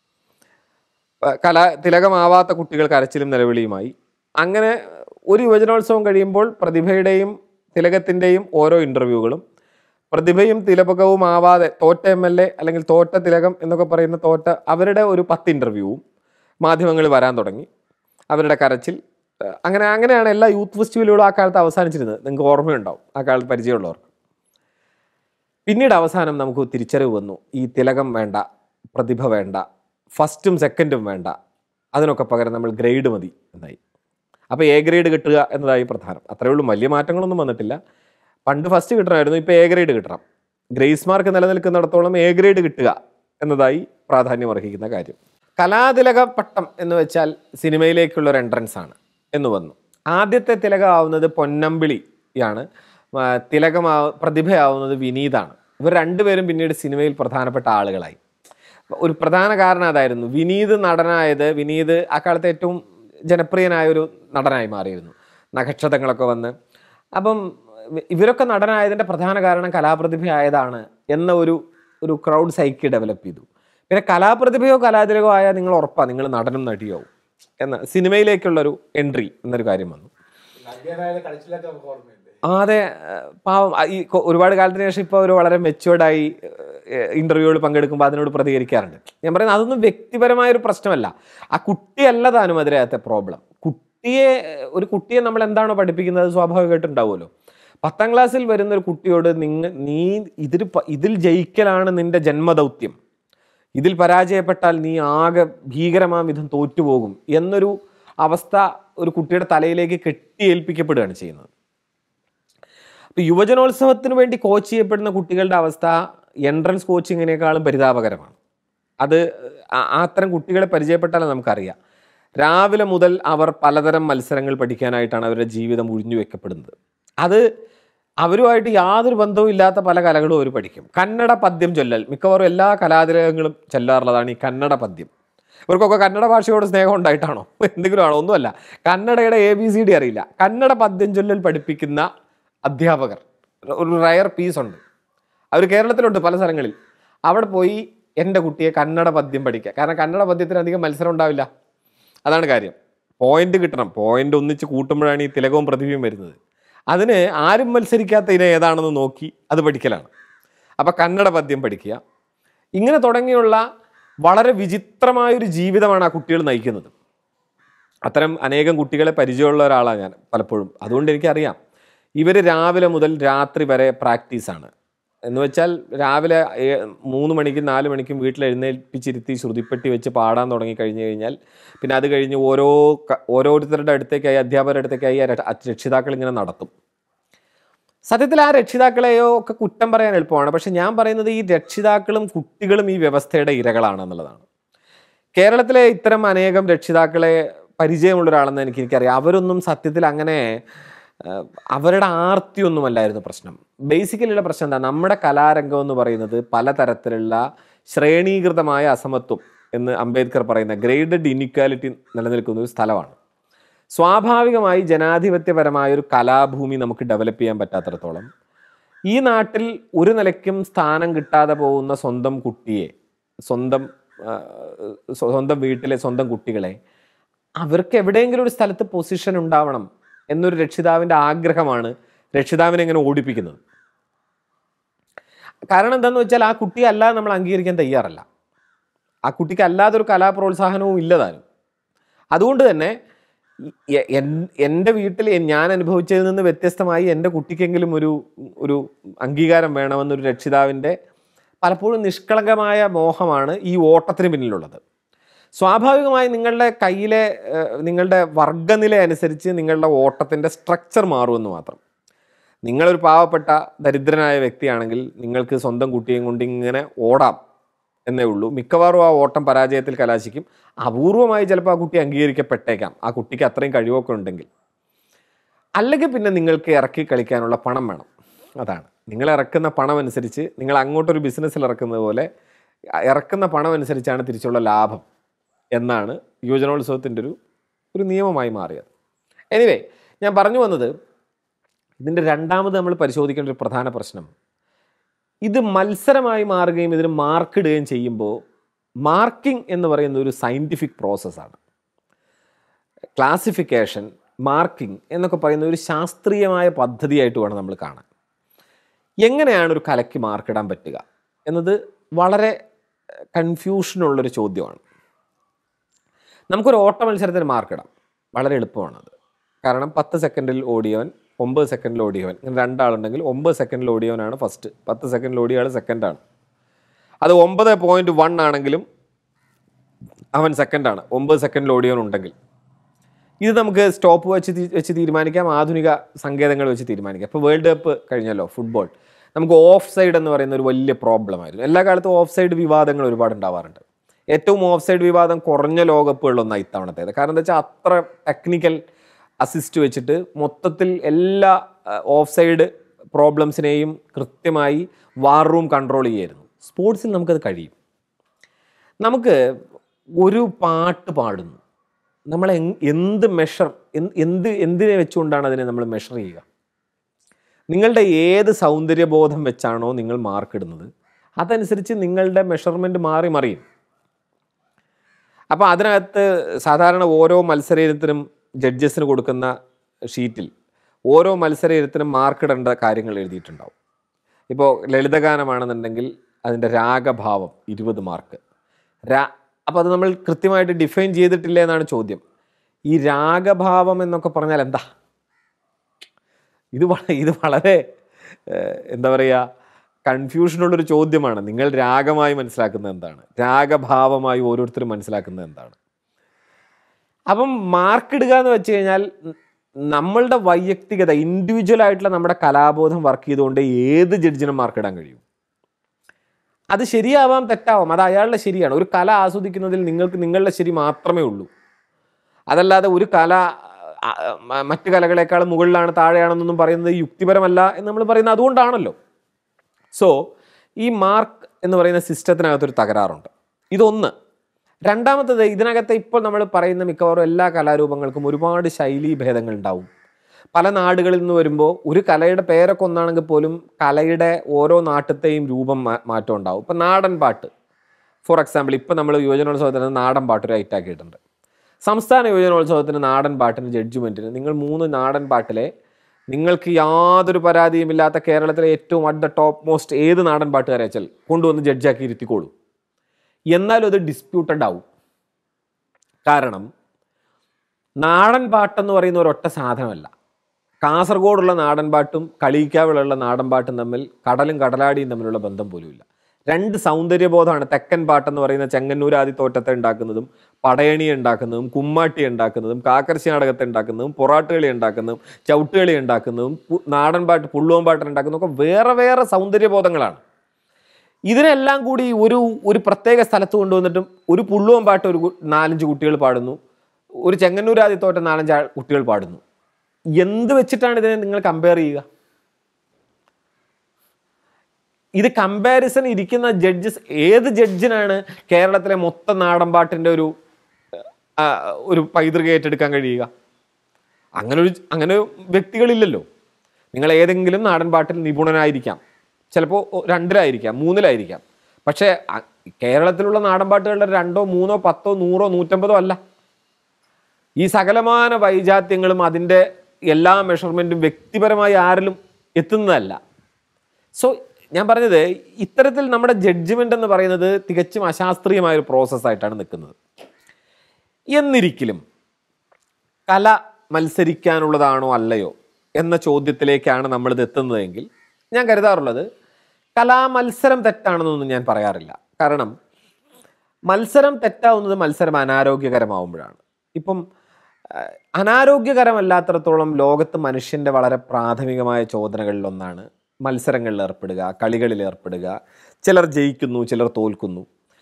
പ- കല തിലകമാവാത്ത കുട്ടികൾ കരച്ചിലും നിലവിളിയുമായി അങ്ങനെ ഒരു യുവജനോത്സവം കഴിയുമ്പോൾ പ്രതിഭയുടെയും തിലകത്തിൻ്റെയും ഓരോ ഇൻ്റർവ്യൂകളും പ്രതിഭയും തിലകവും ആവാതെ തോറ്റ എം എൽ എ അല്ലെങ്കിൽ തോറ്റ തിലകം എന്നൊക്കെ പറയുന്ന തോറ്റ അവരുടെ ഒരു പത്ത് ഇൻ്റർവ്യൂവും മാധ്യമങ്ങളിൽ വരാൻ തുടങ്ങി അവരുടെ കരച്ചിൽ ഏഹ് അങ്ങനെ അങ്ങനെയാണ് എല്ലാ യൂത്ത് ഫെസ്റ്റിവലുകളും ആ കാലത്ത് അവസാനിച്ചിരുന്നത് നിങ്ങൾക്ക് ഓർമ്മയുണ്ടാവും ആ കാലത്ത് പരിചയമുള്ളവർക്ക് പിന്നീട് അവസാനം നമുക്ക് തിരിച്ചറിവ് വന്നു ഈ തിലകം വേണ്ട പ്രതിഭ വേണ്ട ഫസ്റ്റും സെക്കൻഡും വേണ്ട അതിനൊക്കെ പകരം നമ്മൾ ഗ്രേഡ് മതി എന്നായി അപ്പോൾ എ ഗ്രേഡ് കിട്ടുക എന്നതായി പ്രധാനം അത്രയേ ഉള്ളൂ വലിയ മാറ്റങ്ങളൊന്നും വന്നിട്ടില്ല പണ്ട് ഫസ്റ്റ് കിട്ടണമായിരുന്നു ഇപ്പോൾ എ ഗ്രേഡ് കിട്ടണം ഗ്രേസ് മാർക്ക് നിലനിൽക്കുന്നിടത്തോളം എ ഗ്രേഡ് കിട്ടുക എന്നതായി പ്രാധാന്യം അർഹിക്കുന്ന കാര്യം കലാതിലക പട്ടം എന്ന് വെച്ചാൽ സിനിമയിലേക്കുള്ള ഒരു എൻട്രൻസ് ആണ് എന്ന് വന്നു ആദ്യത്തെ തിലകമാവുന്നത് പൊന്നമ്പിളിയാണ് ആ, തിലകമാ പ്രതിഭയാവുന്നത് വിനീതാണ് ഇവർ രണ്ടുപേരും പിന്നീട് സിനിമയിൽ പ്രധാനപ്പെട്ട ആളുകളായി ഒരു പ്രധാന കാരണം അതായിരുന്നു വിനീത് നടനായത് വിനീത് ആ കാലത്തെ ഏറ്റവും ജനപ്രിയനായ ഒരു നടനായി മാറിയിരുന്നു നക്ഷത്രങ്ങളൊക്കെ വന്ന് അപ്പം ഇവരൊക്കെ നടനായതിൻ്റെ പ്രധാന കാരണം കലാപ്രതിഭയായതാണ് എന്ന ഒരു ഒരു ക്രൗഡ് സൈക്കി ഡെവലപ്പ് ചെയ്തു പിന്നെ കലാപ്രതിഭയോ കലാതിലകോ ആയാൽ നിങ്ങൾ ഉറപ്പാണ് നിങ്ങൾ നടനും നടിയോ എന്ന സിനിമയിലേക്കുള്ളൊരു എൻട്രി എന്നൊരു കാര്യം വന്നു നവ്യനായാലും കളിച്ചിലൊക്കെ നമുക്ക് ഓർമ്മയുണ്ട് ആ, അതെ ഏഹ് പാവം ആ, ഈ കൊ- ഒരുപാട് കാലത്തിന് ശേഷം ഇപ്പോൾ ഒരു വളരെ മെച്ചുവേർഡായി ഇന്റർവ്യൂകൾ പങ്കെടുക്കുമ്പോൾ അതിനോട് പ്രതികരിക്കാറുണ്ട് ഞാൻ പറയുന്നത് അതൊന്നും വ്യക്തിപരമായ ഒരു പ്രശ്നമല്ല ആ കുട്ടിയല്ല താനും അതിനകത്തെ പ്രോബ്ലം കുട്ടിയെ ഒരു കുട്ടിയെ നമ്മൾ എന്താണോ പഠിപ്പിക്കുന്നത് സ്വാഭാവികമായിട്ടും ഉണ്ടാവുമല്ലോ പത്താം ക്ലാസ്സിൽ വരുന്ന ഒരു കുട്ടിയോട് നിങ്ങ നീ ഇതിൽ പ- ഇതിൽ ജയിക്കലാണ് നിന്റെ ജന്മദൗത്യം ഇതിൽ പരാജയപ്പെട്ടാൽ നീ ആകെ ഭീകരമാം വിധം തോറ്റുപോകും എന്നൊരു അവസ്ഥ ഒരു കുട്ടിയുടെ തലയിലേക്ക് കെട്ടിയേൽപ്പിക്കപ്പെടുകയാണ് ചെയ്യുന്നത് ഇപ്പൊ യുവജനോത്സവത്തിന് വേണ്ടി കോച്ച് ചെയ്യപ്പെടുന്ന കുട്ടികളുടെ അവസ്ഥ എൻട്രൻസ് കോച്ചിങ്ങിനേക്കാളും പരിതാപകരമാണ് അത് ആ- ആ അത്തരം കുട്ടികളെ പരിചയപ്പെട്ടാലേ നമുക്കറിയാം രാവിലെ മുതൽ അവർ പലതരം മത്സരങ്ങൾ പഠിക്കാനായിട്ടാണ് അവരുടെ ജീവിതം ഒഴിഞ്ഞു വെക്കപ്പെടുന്നത് അത് അവരുമായിട്ട് യാതൊരു ബന്ധവും ഇല്ലാത്ത പല കലകളും അവർ പഠിക്കും കന്നഡ പദ്യം ചൊല്ലൽ മിക്കവാറും എല്ലാ കലാതിരകങ്ങളും ചൊല്ലാറുള്ളതാണ് ഈ കന്നഡ പദ്യം ഇവർക്കൊക്കെ കന്നഡ ഭാഷയോട് സ്നേഹം ഉണ്ടായിട്ടാണോ എന്തെങ്കിലും ആണോ ഒന്നുമല്ല കന്നഡയുടെ എ ബി സി ഡി അറിയില്ല കന്നഡ പദ്യം ചൊല്ലൽ പഠിപ്പിക്കുന്ന അധ്യാപകർ ഒരു റയർ പീസ് ഉണ്ട് അവർ കേരളത്തിലുണ്ട് പല സ്ഥലങ്ങളിൽ അവിടെ പോയി എൻ്റെ കുട്ടിയെ കന്നഡ പദ്യം പഠിക്കുക കാരണം കന്നഡ പദ്യത്തിന് അധികം മത്സരം ഉണ്ടാവില്ല അതാണ് കാര്യം പോയിന്റ് കിട്ടണം പോയിന്റ് ഒന്നിച്ച് കൂട്ടുമ്പോഴാണ് ഈ തിലകവും പ്രതിഭയും വരുന്നത് അതിന് ആരും മത്സരിക്കാത്ത ഇനം ഏതാണെന്ന് നോക്കി അത് പഠിക്കലാണ് അപ്പം കന്നഡ പദ്യം പഠിക്കുക ഇങ്ങനെ തുടങ്ങിയുള്ള വളരെ വിചിത്രമായൊരു ജീവിതമാണ് ആ കുട്ടികൾ നയിക്കുന്നത് അത്തരം അനേകം കുട്ടികളെ പരിചയമുള്ള ഒരാളാണ് ഞാൻ പലപ്പോഴും അതുകൊണ്ട് എനിക്കറിയാം ഇവർ രാവിലെ മുതൽ രാത്രി വരെ പ്രാക്ടീസാണ് എന്ന് വെച്ചാൽ രാവിലെ ഏ- മൂന്ന് മണിക്കും നാല് മണിക്കും വീട്ടിൽ എഴുന്നേൽപ്പിച്ചിരുത്തി ശ്രുതിപ്പെട്ടി വെച്ച് പാടാൻ തുടങ്ങി കഴിഞ്ഞു കഴിഞ്ഞാൽ പിന്നെ അത് കഴിഞ്ഞ് ഓരോ ക- ഓരോരുത്തരുടെ അടുത്തേക്കായി അധ്യാപകരുടെ അടുത്തേക്കായി ആ ര- രക്ഷിതാക്കൾ ഇങ്ങനെ നടത്തും സത്യത്തിൽ ആ രക്ഷിതാക്കളെയോ ഒക്കെ കുറ്റം പറയാൻ എളുപ്പമാണ് പക്ഷെ ഞാൻ പറയുന്നത് ഈ രക്ഷിതാക്കളും കുട്ടികളും ഈ വ്യവസ്ഥയുടെ ഇരകളാണ് എന്നുള്ളതാണ് കേരളത്തിലെ ഇത്തരം അനേകം രക്ഷിതാക്കളെ പരിചയമുള്ള ഒരാളെന്ന് എനിക്ക് എനിക്കറിയാം അവരൊന്നും സത്യത്തിൽ അങ്ങനെ ആ, അവരുടെ ആർത്തിയൊന്നുമല്ലായിരുന്നു പ്രശ്നം ബേസിക്കലിയുള്ള പ്രശ്നം എന്താ നമ്മുടെ കലാരംഗം എന്ന് പറയുന്നത് പലതരത്തിലുള്ള ശ്രേണീകൃതമായ അസമത്വം എന്ന് അംബേദ്കർ പറയുന്ന ഗ്രേഡഡ് ഇനിക്വാലിറ്റി നിലനിൽക്കുന്ന ഒരു സ്ഥലമാണ് സ്വാഭാവികമായി ജനാധിപത്യപരമായ ഒരു കലാഭൂമി നമുക്ക് ഡെവലപ്പ് ചെയ്യാൻ പറ്റാത്തിടത്തോളം ഈ നാട്ടിൽ ഒരു നിലയ്ക്കും സ്ഥാനം കിട്ടാതെ പോകുന്ന സ്വന്തം കുട്ടിയെ സ്വന്തം ആ, സ്വന്തം വീട്ടിലെ സ്വന്തം കുട്ടികളെ അവർക്ക് എവിടെയെങ്കിലും ഒരു സ്ഥലത്ത് പൊസിഷൻ ഉണ്ടാവണം എന്നൊരു രക്ഷിതാവിൻ്റെ ആഗ്രഹമാണ് രക്ഷിതാവിനെ ഇങ്ങനെ ഓടിപ്പിക്കുന്നത് കാരണം എന്താണെന്ന് വെച്ചാൽ ആ കുട്ടിയെ അല്ലാതെ നമ്മൾ അംഗീകരിക്കാൻ തയ്യാറല്ല ആ കുട്ടിക്ക് അല്ലാതൊരു കലാപ്രോത്സാഹനവും ഇല്ലതാനും അതുകൊണ്ട് തന്നെ എ- എൻ- എൻ്റെ വീട്ടിൽ ഞാൻ അനുഭവിച്ചതിൽ നിന്ന് വ്യത്യസ്തമായി എൻ്റെ കുട്ടിക്കെങ്കിലും ഒരു ഒരു അംഗീകാരം വേണമെന്നൊരു രക്ഷിതാവിൻ്റെ പലപ്പോഴും നിഷ്കളങ്കമായ മോഹമാണ് ഈ ഓട്ടത്തിന് പിന്നിലുള്ളത് സ്വാഭാവികമായി നിങ്ങളുടെ കയ്യിലെ ഏഹ്, നിങ്ങളുടെ വർഗനില അനുസരിച്ച് നിങ്ങളുടെ ഓട്ടത്തിൻ്റെ സ്ട്രക്ചർ മാറുമെന്ന് മാത്രം നിങ്ങളൊരു പാവപ്പെട്ട ദരിദ്രനായ വ്യക്തിയാണെങ്കിൽ നിങ്ങൾക്ക് സ്വന്തം കുട്ടിയെയും കൊണ്ട് ഇങ്ങനെ ഓടാം എന്നേ ഉള്ളൂ മിക്കവാറും ആ ഓട്ടം പരാജയത്തിൽ കലാശിക്കും അപൂർവമായി ചിലപ്പോൾ ആ കുട്ടി അംഗീകരിക്കപ്പെട്ടേക്കാം ആ കുട്ടിക്ക് അത്രയും കഴിവൊക്കെ ഉണ്ടെങ്കിൽ അല്ലെങ്കിൽ പിന്നെ നിങ്ങൾക്ക് ഇറക്കി കളിക്കാനുള്ള പണം വേണം അതാണ് നിങ്ങൾ ഇറക്കുന്ന പണം അനുസരിച്ച് നിങ്ങൾ അങ്ങോട്ടൊരു ബിസിനസ്സിൽ ഇറക്കുന്നത് പോലെ ഇറക്കുന്ന പണം അനുസരിച്ചാണ് തിരിച്ചുള്ള ലാഭം എന്നാണ് യുവജനോത്സവത്തിൻ്റെ ഒരു ഒരു നിയമമായി മാറിയത് എനിവേ ഞാൻ പറഞ്ഞു വന്നത് ഇതിൻ്റെ രണ്ടാമത് നമ്മൾ പരിശോധിക്കേണ്ട ഒരു പ്രധാന പ്രശ്നം ഇത് മത്സരമായി മാറുകയും ഇതിന് മാർക്കിടുകയും ചെയ്യുമ്പോൾ മാർക്കിംഗ് എന്ന് പറയുന്ന ഒരു സയൻറ്റിഫിക് പ്രോസസ്സാണ് ക്ലാസിഫിക്കേഷൻ മാർക്കിംഗ് എന്നൊക്കെ പറയുന്ന ഒരു ശാസ്ത്രീയമായ പദ്ധതിയായിട്ട് വേണം നമ്മൾ കാണാൻ എങ്ങനെയാണ് ഒരു കലയ്ക്ക് മാർക്കിടാൻ പറ്റുക എന്നത് വളരെ കൺഫ്യൂഷനുള്ളൊരു ചോദ്യമാണ് നമുക്കൊരു ഓട്ട മത്സരത്തിന് മാർക്കിടാം വളരെ എളുപ്പമാണത് കാരണം പത്ത് സെക്കൻഡിൽ ഓടിയവൻ ഒമ്പത് സെക്കൻഡിൽ ഓടിയവൻ ഇങ്ങനെ രണ്ടാളുണ്ടെങ്കിൽ ഒമ്പത് സെക്കൻഡിൽ ഓടിയവനാണ് ഫസ്റ്റ് പത്ത് സെക്കൻഡിൽ ഓടിയ ആൾ സെക്കൻഡാണ് അത് ഒമ്പത് പോയിൻറ്റ് വൺ ആണെങ്കിലും അവൻ സെക്കൻഡാണ് ഒമ്പത് സെക്കൻഡിൽ ഓടിയവനുണ്ടെങ്കിൽ ഇത് നമുക്ക് സ്റ്റോപ്പ് വെച്ച് തീ- വെച്ച് തീരുമാനിക്കാം ആധുനിക സങ്കേതങ്ങൾ വെച്ച് തീരുമാനിക്കാം ഇപ്പോൾ വേൾഡ് കപ്പ് കഴിഞ്ഞല്ലോ ഫുട്ബോൾ നമുക്ക് ഓഫ് സൈഡ് എന്ന് പറയുന്ന ഒരു വലിയ പ്രോബ്ലം ആയിരുന്നു എല്ലാ കാലത്തും ഓഫ് സൈഡ് വിവാദങ്ങൾ ഒരുപാട് ഉണ്ടാവാറുണ്ട് ഏറ്റവും ഓഫ് സൈഡ് വിവാദം കുറഞ്ഞ ലോകകപ്പുകളിലൊന്നാണ് ഇത്തവണത്തേത് കാരണം എന്താ വെച്ചാൽ അത്ര ടെക്നിക്കൽ അസിസ്റ്റ് വെച്ചിട്ട് മൊത്തത്തിൽ എല്ലാ ഓഫ് സൈഡ് പ്രോബ്ലംസിനെയും കൃത്യമായി വാർ റൂം കൺട്രോൾ ചെയ്യായിരുന്നു സ്പോർട്സിൽ നമുക്കത് കഴിയും നമുക്ക് ഒരു പാട്ട് പാടുന്നു നമ്മൾ എങ്- എന്ത് മെഷർ എന്ത് എന്തിനെ വെച്ചുകൊണ്ടാണ് അതിനെ നമ്മൾ മെഷർ ചെയ്യുക നിങ്ങളുടെ ഏത് സൗന്ദര്യബോധം വെച്ചാണോ നിങ്ങൾ മാർക്ക് ഇടുന്നത് അതനുസരിച്ച് നിങ്ങളുടെ മെഷർമെൻറ്റ് മാറി മറിയും അപ്പോൾ അതിനകത്ത് സാധാരണ ഓരോ മത്സര ഇനത്തിനും ജഡ്ജസിന് കൊടുക്കുന്ന ഷീറ്റിൽ ഓരോ മത്സര ഇനത്തിനും മാർക്ക് ഇടേണ്ട കാര്യങ്ങൾ എഴുതിയിട്ടുണ്ടാവും ഇപ്പോൾ ലളിതഗാനമാണെന്നുണ്ടെങ്കിൽ അതിൻ്റെ രാഗഭാവം ഇരുപത് മാർക്ക് രാ അപ്പോൾ അത് നമ്മൾ കൃത്യമായിട്ട് ഡിഫൈൻ ചെയ്തിട്ടില്ല എന്നാണ് ചോദ്യം ഈ രാഗഭാവം എന്നൊക്കെ പറഞ്ഞാൽ എന്താ ഇത് വള- ഇത് വളരെ ഏഹ്, എന്താ പറയുക കൺഫ്യൂഷനുള്ളൊരു ചോദ്യമാണ് നിങ്ങൾ രാഗമായി മനസ്സിലാക്കുന്നത് എന്താണ് രാഗഭാവമായി ഓരോരുത്തരും മനസ്സിലാക്കുന്നത് എന്താണ് അപ്പം മാർക്ക് ഇടുക എന്ന് വെച്ച് കഴിഞ്ഞാൽ ന- നമ്മളുടെ വൈയക്തികത ഇൻഡിവിജ്വൽ ആയിട്ടുള്ള നമ്മുടെ കലാബോധം വർക്ക് ചെയ്തുകൊണ്ട് ഏത് ജഡ്ജിനും മാർക്ക് ഇടാൻ കഴിയും അത് ശരിയാവാം തെറ്റാവാം അത് അയാളുടെ ശരിയാണ് ഒരു കല ആസ്വദിക്കുന്നതിൽ നിങ്ങൾക്ക് നിങ്ങളുടെ ശരി മാത്രമേ ഉള്ളൂ അതല്ലാതെ ഒരു കല ആ, മ- മറ്റ് കലകളെക്കാൾ മുകളിലാണ് താഴെയാണെന്നൊന്നും പറയുന്നത് യുക്തിപരമല്ല എന്ന് നമ്മൾ പറയുന്നത് അതുകൊണ്ടാണല്ലോ സോ ഈ മാർക്ക് എന്ന് പറയുന്ന സിസ്റ്റത്തിനകത്തൊരു തകരാറുണ്ട് ഇതൊന്ന് രണ്ടാമത്തത് ഇതിനകത്ത് ഇപ്പോൾ നമ്മൾ പറയുന്ന മിക്കവാറും എല്ലാ കലാരൂപങ്ങൾക്കും ഒരുപാട് ശൈലീ ഭേദങ്ങൾ ഉണ്ടാവും പല നാടുകളിൽ നിന്ന് വരുമ്പോൾ ഒരു കലയുടെ പേരൊക്കെ ഒന്നാണെങ്കിൽ പോലും കലയുടെ ഓരോ നാട്ടിലത്തെയും രൂപം മാ- മാറ്റം ഉണ്ടാവും ഇപ്പം നാടൻ പാട്ട് ഫോർ എക്സാമ്പിൾ ഇപ്പം നമ്മൾ യുവജനോത്സവത്തിന് നാടൻ പാട്ട് ഒരു ഐറ്റാക്കിയിട്ടുണ്ട് സംസ്ഥാന യുവജനോത്സവത്തിന് നാടൻ പാട്ടിന് ജഡ്ജ്മെൻറ്റിന് നിങ്ങൾ മൂന്ന് നാടൻ പാട്ടിലെ നിങ്ങൾക്ക് യാതൊരു പരാതിയുമില്ലാത്ത കേരളത്തിലെ ഏറ്റവും അറ്റ് ദ ടോപ്പ് മോസ്റ്റ് ഏത് നാടൻ പാട്ടുകാരെ വെച്ചാൽ കൊണ്ടുവന്ന് ജഡ്ജാക്കി ഇരുത്തിക്കോളൂ എന്നാലും അത് ഡിസ്പ്യൂട്ടഡ് ആവും കാരണം നാടൻ പാട്ടെന്ന് പറയുന്ന ഒരൊറ്റ സാധനമല്ല കാസർഗോഡുള്ള നാടൻ പാട്ടും കളിയിക്കാവിലുള്ള നാടൻ പാട്ടും തമ്മിൽ കടലും കടലാടിയും തമ്മിലുള്ള ബന്ധം പോലുമില്ല രണ്ട് സൗന്ദര്യബോധമാണ് തെക്കൻ പാട്ടെന്ന് പറയുന്ന ചെങ്ങന്നൂർ ആദിത്തോറ്റത്തെ ഉണ്ടാക്കുന്നതും പടയണി ഉണ്ടാക്കുന്നതും കുമ്മാട്ടി ഉണ്ടാക്കുന്നതും കാക്കരശി നാടകത്തെ ഉണ്ടാക്കുന്നതും പൊറാട്ടുകളി ഉണ്ടാക്കുന്നതും ചവിട്ടുകളി ഉണ്ടാക്കുന്നതും പു- നാടൻ പാട്ട് പുള്ളുവൻ പാട്ട് ഉണ്ടാക്കുന്നതും ഒക്കെ വേറെ വേറെ സൗന്ദര്യബോധങ്ങളാണ് ഇതിനെല്ലാം കൂടി ഒരു ഒരു പ്രത്യേക സ്ഥലത്ത് കൊണ്ടുവന്നിട്ടും ഒരു പുള്ളുവൻ പാട്ട് ഒരു കു- നാലഞ്ച് കുട്ടികൾ പാടുന്നു ഒരു ചെങ്ങന്നൂർ ആദിത്തോറ്റ നാലഞ്ച് ആൾ- കുട്ടികൾ പാടുന്നു എന്ത് വെച്ചിട്ടാണ് ഇതിനെ നിങ്ങൾ കമ്പയർ ചെയ്യുക ഇത് കമ്പാരിസൺ ഇരിക്കുന്ന ജഡ്ജസ് ഏത് ജഡ്ജിനാണ് കേരളത്തിലെ മൊത്തം നാടൻ പാട്ടിൻ്റെ ഒരു ആ, ഒരു പൈതൃക ഏറ്റെടുക്കാൻ കഴിയുക അങ്ങനെ ഒരു അങ്ങനെ വ്യക്തികളില്ലല്ലോ നിങ്ങൾ ഏതെങ്കിലും നാടൻ പാട്ടിൽ നിപുണനായിരിക്കാം ചിലപ്പോൾ രണ്ടിലായിരിക്കാം മൂന്നിലായിരിക്കാം പക്ഷേ അ- കേരളത്തിലുള്ള നാടൻ പാട്ടുകളുടെ രണ്ടോ മൂന്നോ പത്തോ നൂറോ നൂറ്റമ്പതോ അല്ല ഈ സകലമാന വൈജാത്യങ്ങളും അതിൻ്റെ എല്ലാ മെഷർമെൻറ്റും വ്യക്തിപരമായി ആരിലും എത്തുന്നതല്ല സോ ഞാൻ പറഞ്ഞത് ഇത്തരത്തിൽ നമ്മുടെ ജഡ്ജ്മെൻ്റ് എന്ന് പറയുന്നത് തികച്ചും അശാസ്ത്രീയമായ ഒരു പ്രോസസ്സായിട്ടാണ് നിൽക്കുന്നത് എന്നിരിക്കലും കല മത്സരിക്കാനുള്ളതാണോ അല്ലയോ എന്ന ചോദ്യത്തിലേക്കാണ് നമ്മളിത് എത്തുന്നതെങ്കിൽ ഞാൻ കരുതാറുള്ളത് കലാമത്സരം തെറ്റാണെന്നൊന്നും ഞാൻ പറയാറില്ല കാരണം മത്സരം തെറ്റാവുന്നത് മത്സരം അനാരോഗ്യകരമാവുമ്പോഴാണ് ഇപ്പം ആ, അനാരോഗ്യകരമല്ലാത്തിടത്തോളം ലോകത്ത് മനുഷ്യൻ്റെ വളരെ പ്രാഥമികമായ ചോദനകളിലൊന്നാണ് മത്സരങ്ങളിൽ ഏർപ്പെടുക കളികളിൽ ഏർപ്പെടുക ചിലർ ജയിക്കുന്നു ചിലർ തോൽക്കുന്നു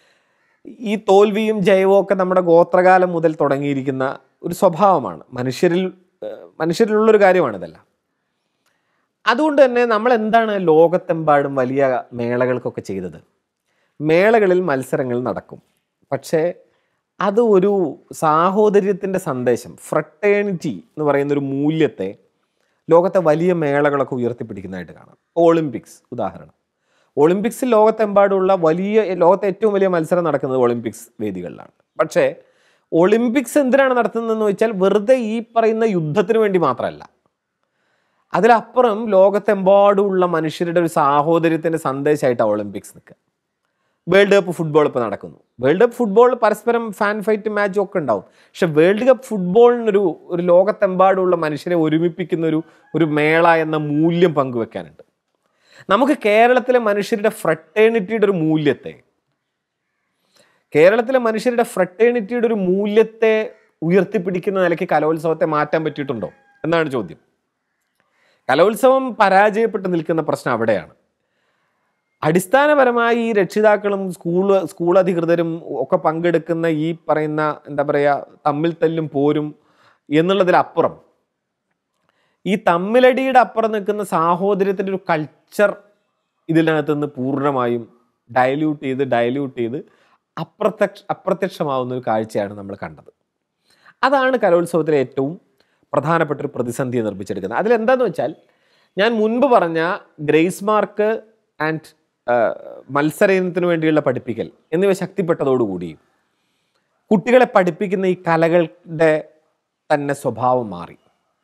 ഈ തോൽവിയും ജയവും ഒക്കെ നമ്മുടെ ഗോത്രകാലം മുതൽ തുടങ്ങിയിരിക്കുന്ന ഒരു സ്വഭാവമാണ് മനുഷ്യരിൽ ഏഹ്, മനുഷ്യരിലുള്ളൊരു കാര്യമാണ് ഇതെല്ലാം അതുകൊണ്ട് തന്നെ നമ്മൾ എന്താണ് ലോകത്തെമ്പാടും വലിയ മേളകൾക്കൊക്കെ ചെയ്തത് മേളകളിൽ മത്സരങ്ങൾ നടക്കും പക്ഷേ അത് ഒരു സാഹോദര്യത്തിൻ്റെ സന്ദേശം ഫ്രട്ടേണിറ്റി എന്ന് പറയുന്ന ഒരു മൂല്യത്തെ ലോകത്തെ വലിയ മേളകളൊക്കെ ഉയർത്തിപ്പിടിക്കുന്നതായിട്ട് കാണാം ഒളിമ്പിക്സ് ഉദാഹരണം ഒളിമ്പിക്സിൽ ലോകത്തെമ്പാടുള്ള വലിയ ലോകത്തെ ഏറ്റവും വലിയ മത്സരം നടക്കുന്നത് ഒളിമ്പിക്സ് വേദികളിലാണ് പക്ഷേ ഒളിമ്പിക്സ് എന്തിനാണ് നടത്തുന്നതെന്ന് വെച്ചാൽ വെറുതെ ഈ പറയുന്ന യുദ്ധത്തിന് വേണ്ടി മാത്രമല്ല അതിലപ്പുറം ലോകത്തെമ്പാടുമുള്ള മനുഷ്യരുടെ ഒരു സാഹോദര്യത്തിൻ്റെ സന്ദേശമായിട്ടാണ് ഒളിമ്പിക്സ് നിൽക്കുക വേൾഡ് കപ്പ് ഫുട്ബോൾ ഇപ്പോൾ നടക്കുന്നു വേൾഡ് കപ്പ് ഫുട്ബോൾ പരസ്പരം ഫാൻ ഫൈറ്റ് മാച്ചും ഒക്കെ ഉണ്ടാവും പക്ഷെ വേൾഡ് കപ്പ് ഫുട്ബോളിനൊരു ഒരു ലോകത്തെമ്പാടുമുള്ള മനുഷ്യരെ ഒരുമിപ്പിക്കുന്ന ഒരു ഒരു മേള എന്ന മൂല്യം പങ്കുവെക്കാനുണ്ട് നമുക്ക് കേരളത്തിലെ മനുഷ്യരുടെ ഫ്രട്ടേണിറ്റിയുടെ ഒരു മൂല്യത്തെ കേരളത്തിലെ മനുഷ്യരുടെ ഫ്രട്ടേണിറ്റിയുടെ ഒരു മൂല്യത്തെ ഉയർത്തിപ്പിടിക്കുന്ന നിലയ്ക്ക് കലോത്സവത്തെ മാറ്റാൻ പറ്റിയിട്ടുണ്ടോ എന്നാണ് ചോദ്യം കലോത്സവം പരാജയപ്പെട്ട് നിൽക്കുന്ന പ്രശ്നം അവിടെയാണ് അടിസ്ഥാനപരമായി ഈ രക്ഷിതാക്കളും സ്കൂൾ സ്കൂൾ അധികൃതരും ഒക്കെ പങ്കെടുക്കുന്ന ഈ പറയുന്ന എന്താ പറയുക തമ്മിൽ തല്ലും പോരും എന്നുള്ളതിലപ്പുറം ഈ തമ്മിലടിയുടെ അപ്പുറം നിൽക്കുന്ന സാഹോദര്യത്തിൻ്റെ ഒരു കൾച്ചർ ഇതിനകത്ത് നിന്ന് പൂർണ്ണമായും ഡയല്യൂട്ട് ചെയ്ത് ഡയല്യൂട്ട് ചെയ്ത് അപ്രത്യക്ഷ അപ്രത്യക്ഷമാവുന്ന ഒരു കാഴ്ചയാണ് നമ്മൾ കണ്ടത് അതാണ് കലോത്സവത്തിലെ ഏറ്റവും പ്രധാനപ്പെട്ട ഒരു പ്രതിസന്ധിയെ നിർമ്മിച്ചെടുക്കുന്നത് അതിലെന്താന്ന് വെച്ചാൽ ഞാൻ മുൻപ് പറഞ്ഞ ഗ്രേസ് മാർക്ക് ആൻഡ് മത്സര ഇനത്തിന് വേണ്ടിയുള്ള പഠിപ്പിക്കൽ എന്നിവ ശക്തിപ്പെട്ടതോടുകൂടി കുട്ടികളെ പഠിപ്പിക്കുന്ന ഈ കലകളുടെ തന്നെ സ്വഭാവം മാറി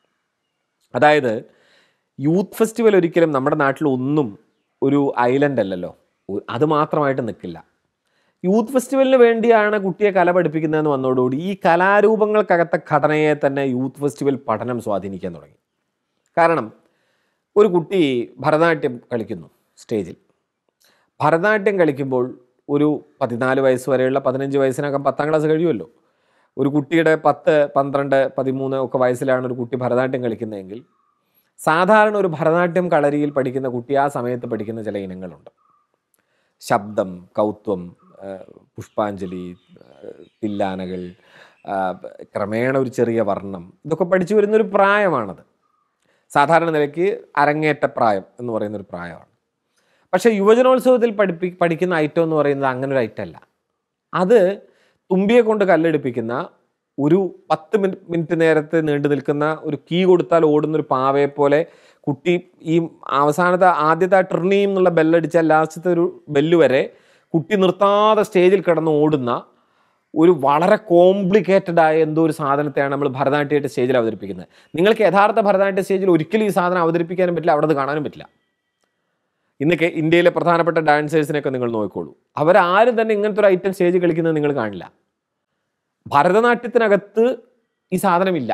അതായത് യൂത്ത് ഫെസ്റ്റിവൽ ഒരിക്കലും നമ്മുടെ നാട്ടിൽ ഒന്നും ഒരു ഐലൻഡ് അല്ലല്ലോ ഒ- അത് മാത്രമായിട്ട് നിൽക്കില്ല യൂത്ത് ഫെസ്റ്റിവലിന് വേണ്ടിയാണ് കുട്ടിയെ കല പഠിപ്പിക്കുന്നതെന്ന് വന്നതോടുകൂടി ഈ കലാരൂപങ്ങൾക്കകത്തെ ഘടനയെ തന്നെ യൂത്ത് ഫെസ്റ്റിവൽ പഠനം സ്വാധീനിക്കാൻ തുടങ്ങി കാരണം ഒരു കുട്ടി ഭരതനാട്യം കളിക്കുന്നു സ്റ്റേജിൽ ഭരതനാട്യം കളിക്കുമ്പോൾ ഒരു പതിനാല് വയസ്സ് വരെയുള്ള പതിനഞ്ച് വയസ്സിനകം പത്താം ക്ലാസ് കഴിയുമല്ലോ ഒരു കുട്ടിയുടെ പത്ത് പന്ത്രണ്ട് പതിമൂന്ന് ഒക്കെ വയസ്സിലാണ് ഒരു കുട്ടി ഭരതനാട്യം കളിക്കുന്നതെങ്കിൽ സാധാരണ ഒരു ഭരതനാട്യം കളരിയിൽ പഠിക്കുന്ന കുട്ടി ആ സമയത്ത് പഠിക്കുന്ന ചില ഇനങ്ങളുണ്ട് ശബ്ദം കൗത്വം ആ, പുഷ്പാഞ്ജലി ആ, തില്ലാനകൾ ആ, ക്രമേണ ഒരു ചെറിയ വർണ്ണം ഇതൊക്കെ പഠിച്ചു വരുന്നൊരു പ്രായമാണത് സാധാരണ നിലയ്ക്ക് അരങ്ങേറ്റ പ്രായം എന്ന് പറയുന്നൊരു പ്രായമാണ് പക്ഷേ യുവജനോത്സവത്തിൽ പഠിപ്പി പഠിക്കുന്ന ഐറ്റം എന്ന് പറയുന്നത് അങ്ങനെ ഒരു ഐറ്റം അല്ല അത് തുമ്പിയെ കൊണ്ട് കല്ലെടുപ്പിക്കുന്ന ഒരു പത്ത് മിനിറ്റ് മിനിറ്റ് നേരത്തെ നീണ്ടു നിൽക്കുന്ന ഒരു കീ കൊടുത്താൽ ഓടുന്ന ഒരു പാവയെ പോലെ കുട്ടി ഈ അവസാനത്തെ ആദ്യത്തെ ആ ട്രിണീം എന്നുള്ള ബെല്ലടിച്ചാൽ ലാസ്റ്റത്തെ ഒരു ബെല്ല് വരെ കുട്ടി നിർത്താതെ സ്റ്റേജിൽ കിടന്ന് ഓടുന്ന ഒരു വളരെ കോംപ്ലിക്കേറ്റഡ് ആയ എന്തോ ഒരു സാധനത്തെയാണ് നമ്മൾ ഭരതനാട്യമായിട്ട് സ്റ്റേജിൽ അവതരിപ്പിക്കുന്നത് നിങ്ങൾക്ക് യഥാർത്ഥ ഭരതനാട്യ സ്റ്റേജിൽ ഒരിക്കലും ഈ സാധനം അവതരിപ്പിക്കാനും പറ്റില്ല അവിടെ അത് കാണാനും പറ്റില്ല ഇന്നൊക്കെ ഇന്ത്യയിലെ പ്രധാനപ്പെട്ട ഡാൻസേഴ്സിനെയൊക്കെ നിങ്ങൾ നോക്കിക്കോളൂ അവരാരും തന്നെ ഇങ്ങനത്തെ ഒരു ഐറ്റം സ്റ്റേജ് കളിക്കുന്നത് നിങ്ങൾ കാണില്ല ഭരതനാട്യത്തിനകത്ത് ഈ സാധനമില്ല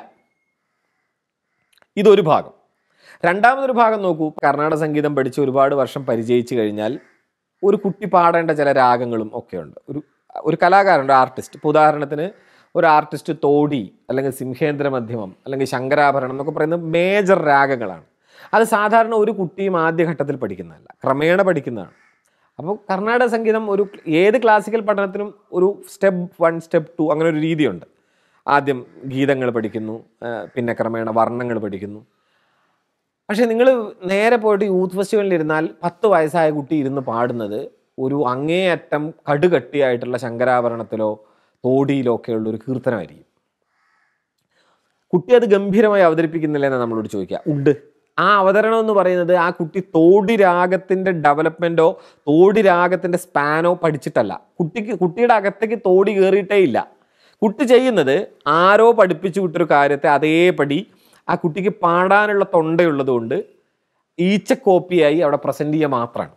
ഇതൊരു ഭാഗം രണ്ടാമതൊരു ഭാഗം നോക്കൂ കർണാടക സംഗീതം പഠിച്ച് ഒരുപാട് വർഷം പരിചയിച്ചു കഴിഞ്ഞാൽ ഒരു കുട്ടി പാടേണ്ട ചില രാഗങ്ങളും ഒക്കെ ഉണ്ട് ഒരു ഒരു കലാകാരൻ ഒരു ആർട്ടിസ്റ്റ് ഇപ്പോൾ ഉദാഹരണത്തിന് ഒരു ആർട്ടിസ്റ്റ് തോടി അല്ലെങ്കിൽ സിംഹേന്ദ്ര മധ്യമം അല്ലെങ്കിൽ ശങ്കരാഭരണം എന്നൊക്കെ പറയുന്നത് മേജർ രാഗങ്ങളാണ് അത് സാധാരണ ഒരു കുട്ടിയും ആദ്യഘട്ടത്തിൽ പഠിക്കുന്നതല്ല ക്രമേണ പഠിക്കുന്നതാണ് അപ്പോൾ കർണാടക സംഗീതം ഒരു ഏത് ക്ലാസിക്കൽ പഠനത്തിനും ഒരു സ്റ്റെപ്പ് വൺ സ്റ്റെപ്പ് ടു അങ്ങനെ ഒരു രീതിയുണ്ട് ആദ്യം ഗീതങ്ങൾ പഠിക്കുന്നു ആ, പിന്നെ ക്രമേണ വർണ്ണങ്ങൾ പഠിക്കുന്നു പക്ഷേ നിങ്ങൾ നേരെ പോയിട്ട് യൂത്ത് ഫെസ്റ്റിവലിൽ ഇരുന്നാൽ പത്ത് വയസ്സായ കുട്ടി ഇരുന്ന് പാടുന്നത് ഒരു അങ്ങേയറ്റം കടുകട്ടിയായിട്ടുള്ള ശങ്കരാഭരണത്തിലോ തോടിയിലോ ഒക്കെയുള്ള ഒരു കീർത്തനമായിരിക്കും കുട്ടി അത് ഗംഭീരമായി അവതരിപ്പിക്കുന്നില്ലെന്ന് നമ്മളോട് ചോദിക്കുക ഉണ്ട് ആ അവതരണം എന്ന് പറയുന്നത് ആ കുട്ടി തോടി രാഗത്തിൻ്റെ ഡെവലപ്മെൻറ്റോ തോടി രാഗത്തിൻ്റെ സ്പാനോ പഠിച്ചിട്ടല്ല കുട്ടിക്ക് കുട്ടിയുടെ അകത്തേക്ക് തോടി കയറിയിട്ടേ ഇല്ല കുട്ടി ചെയ്യുന്നത് ആരോ പഠിപ്പിച്ചു വിട്ടൊരു കാര്യത്തെ അതേപടി ആ കുട്ടിക്ക് പാടാനുള്ള തൊണ്ടയുള്ളത് കൊണ്ട് ഈച്ച കോപ്പിയായി അവിടെ പ്രസൻറ്റ് ചെയ്യുക മാത്രമാണ്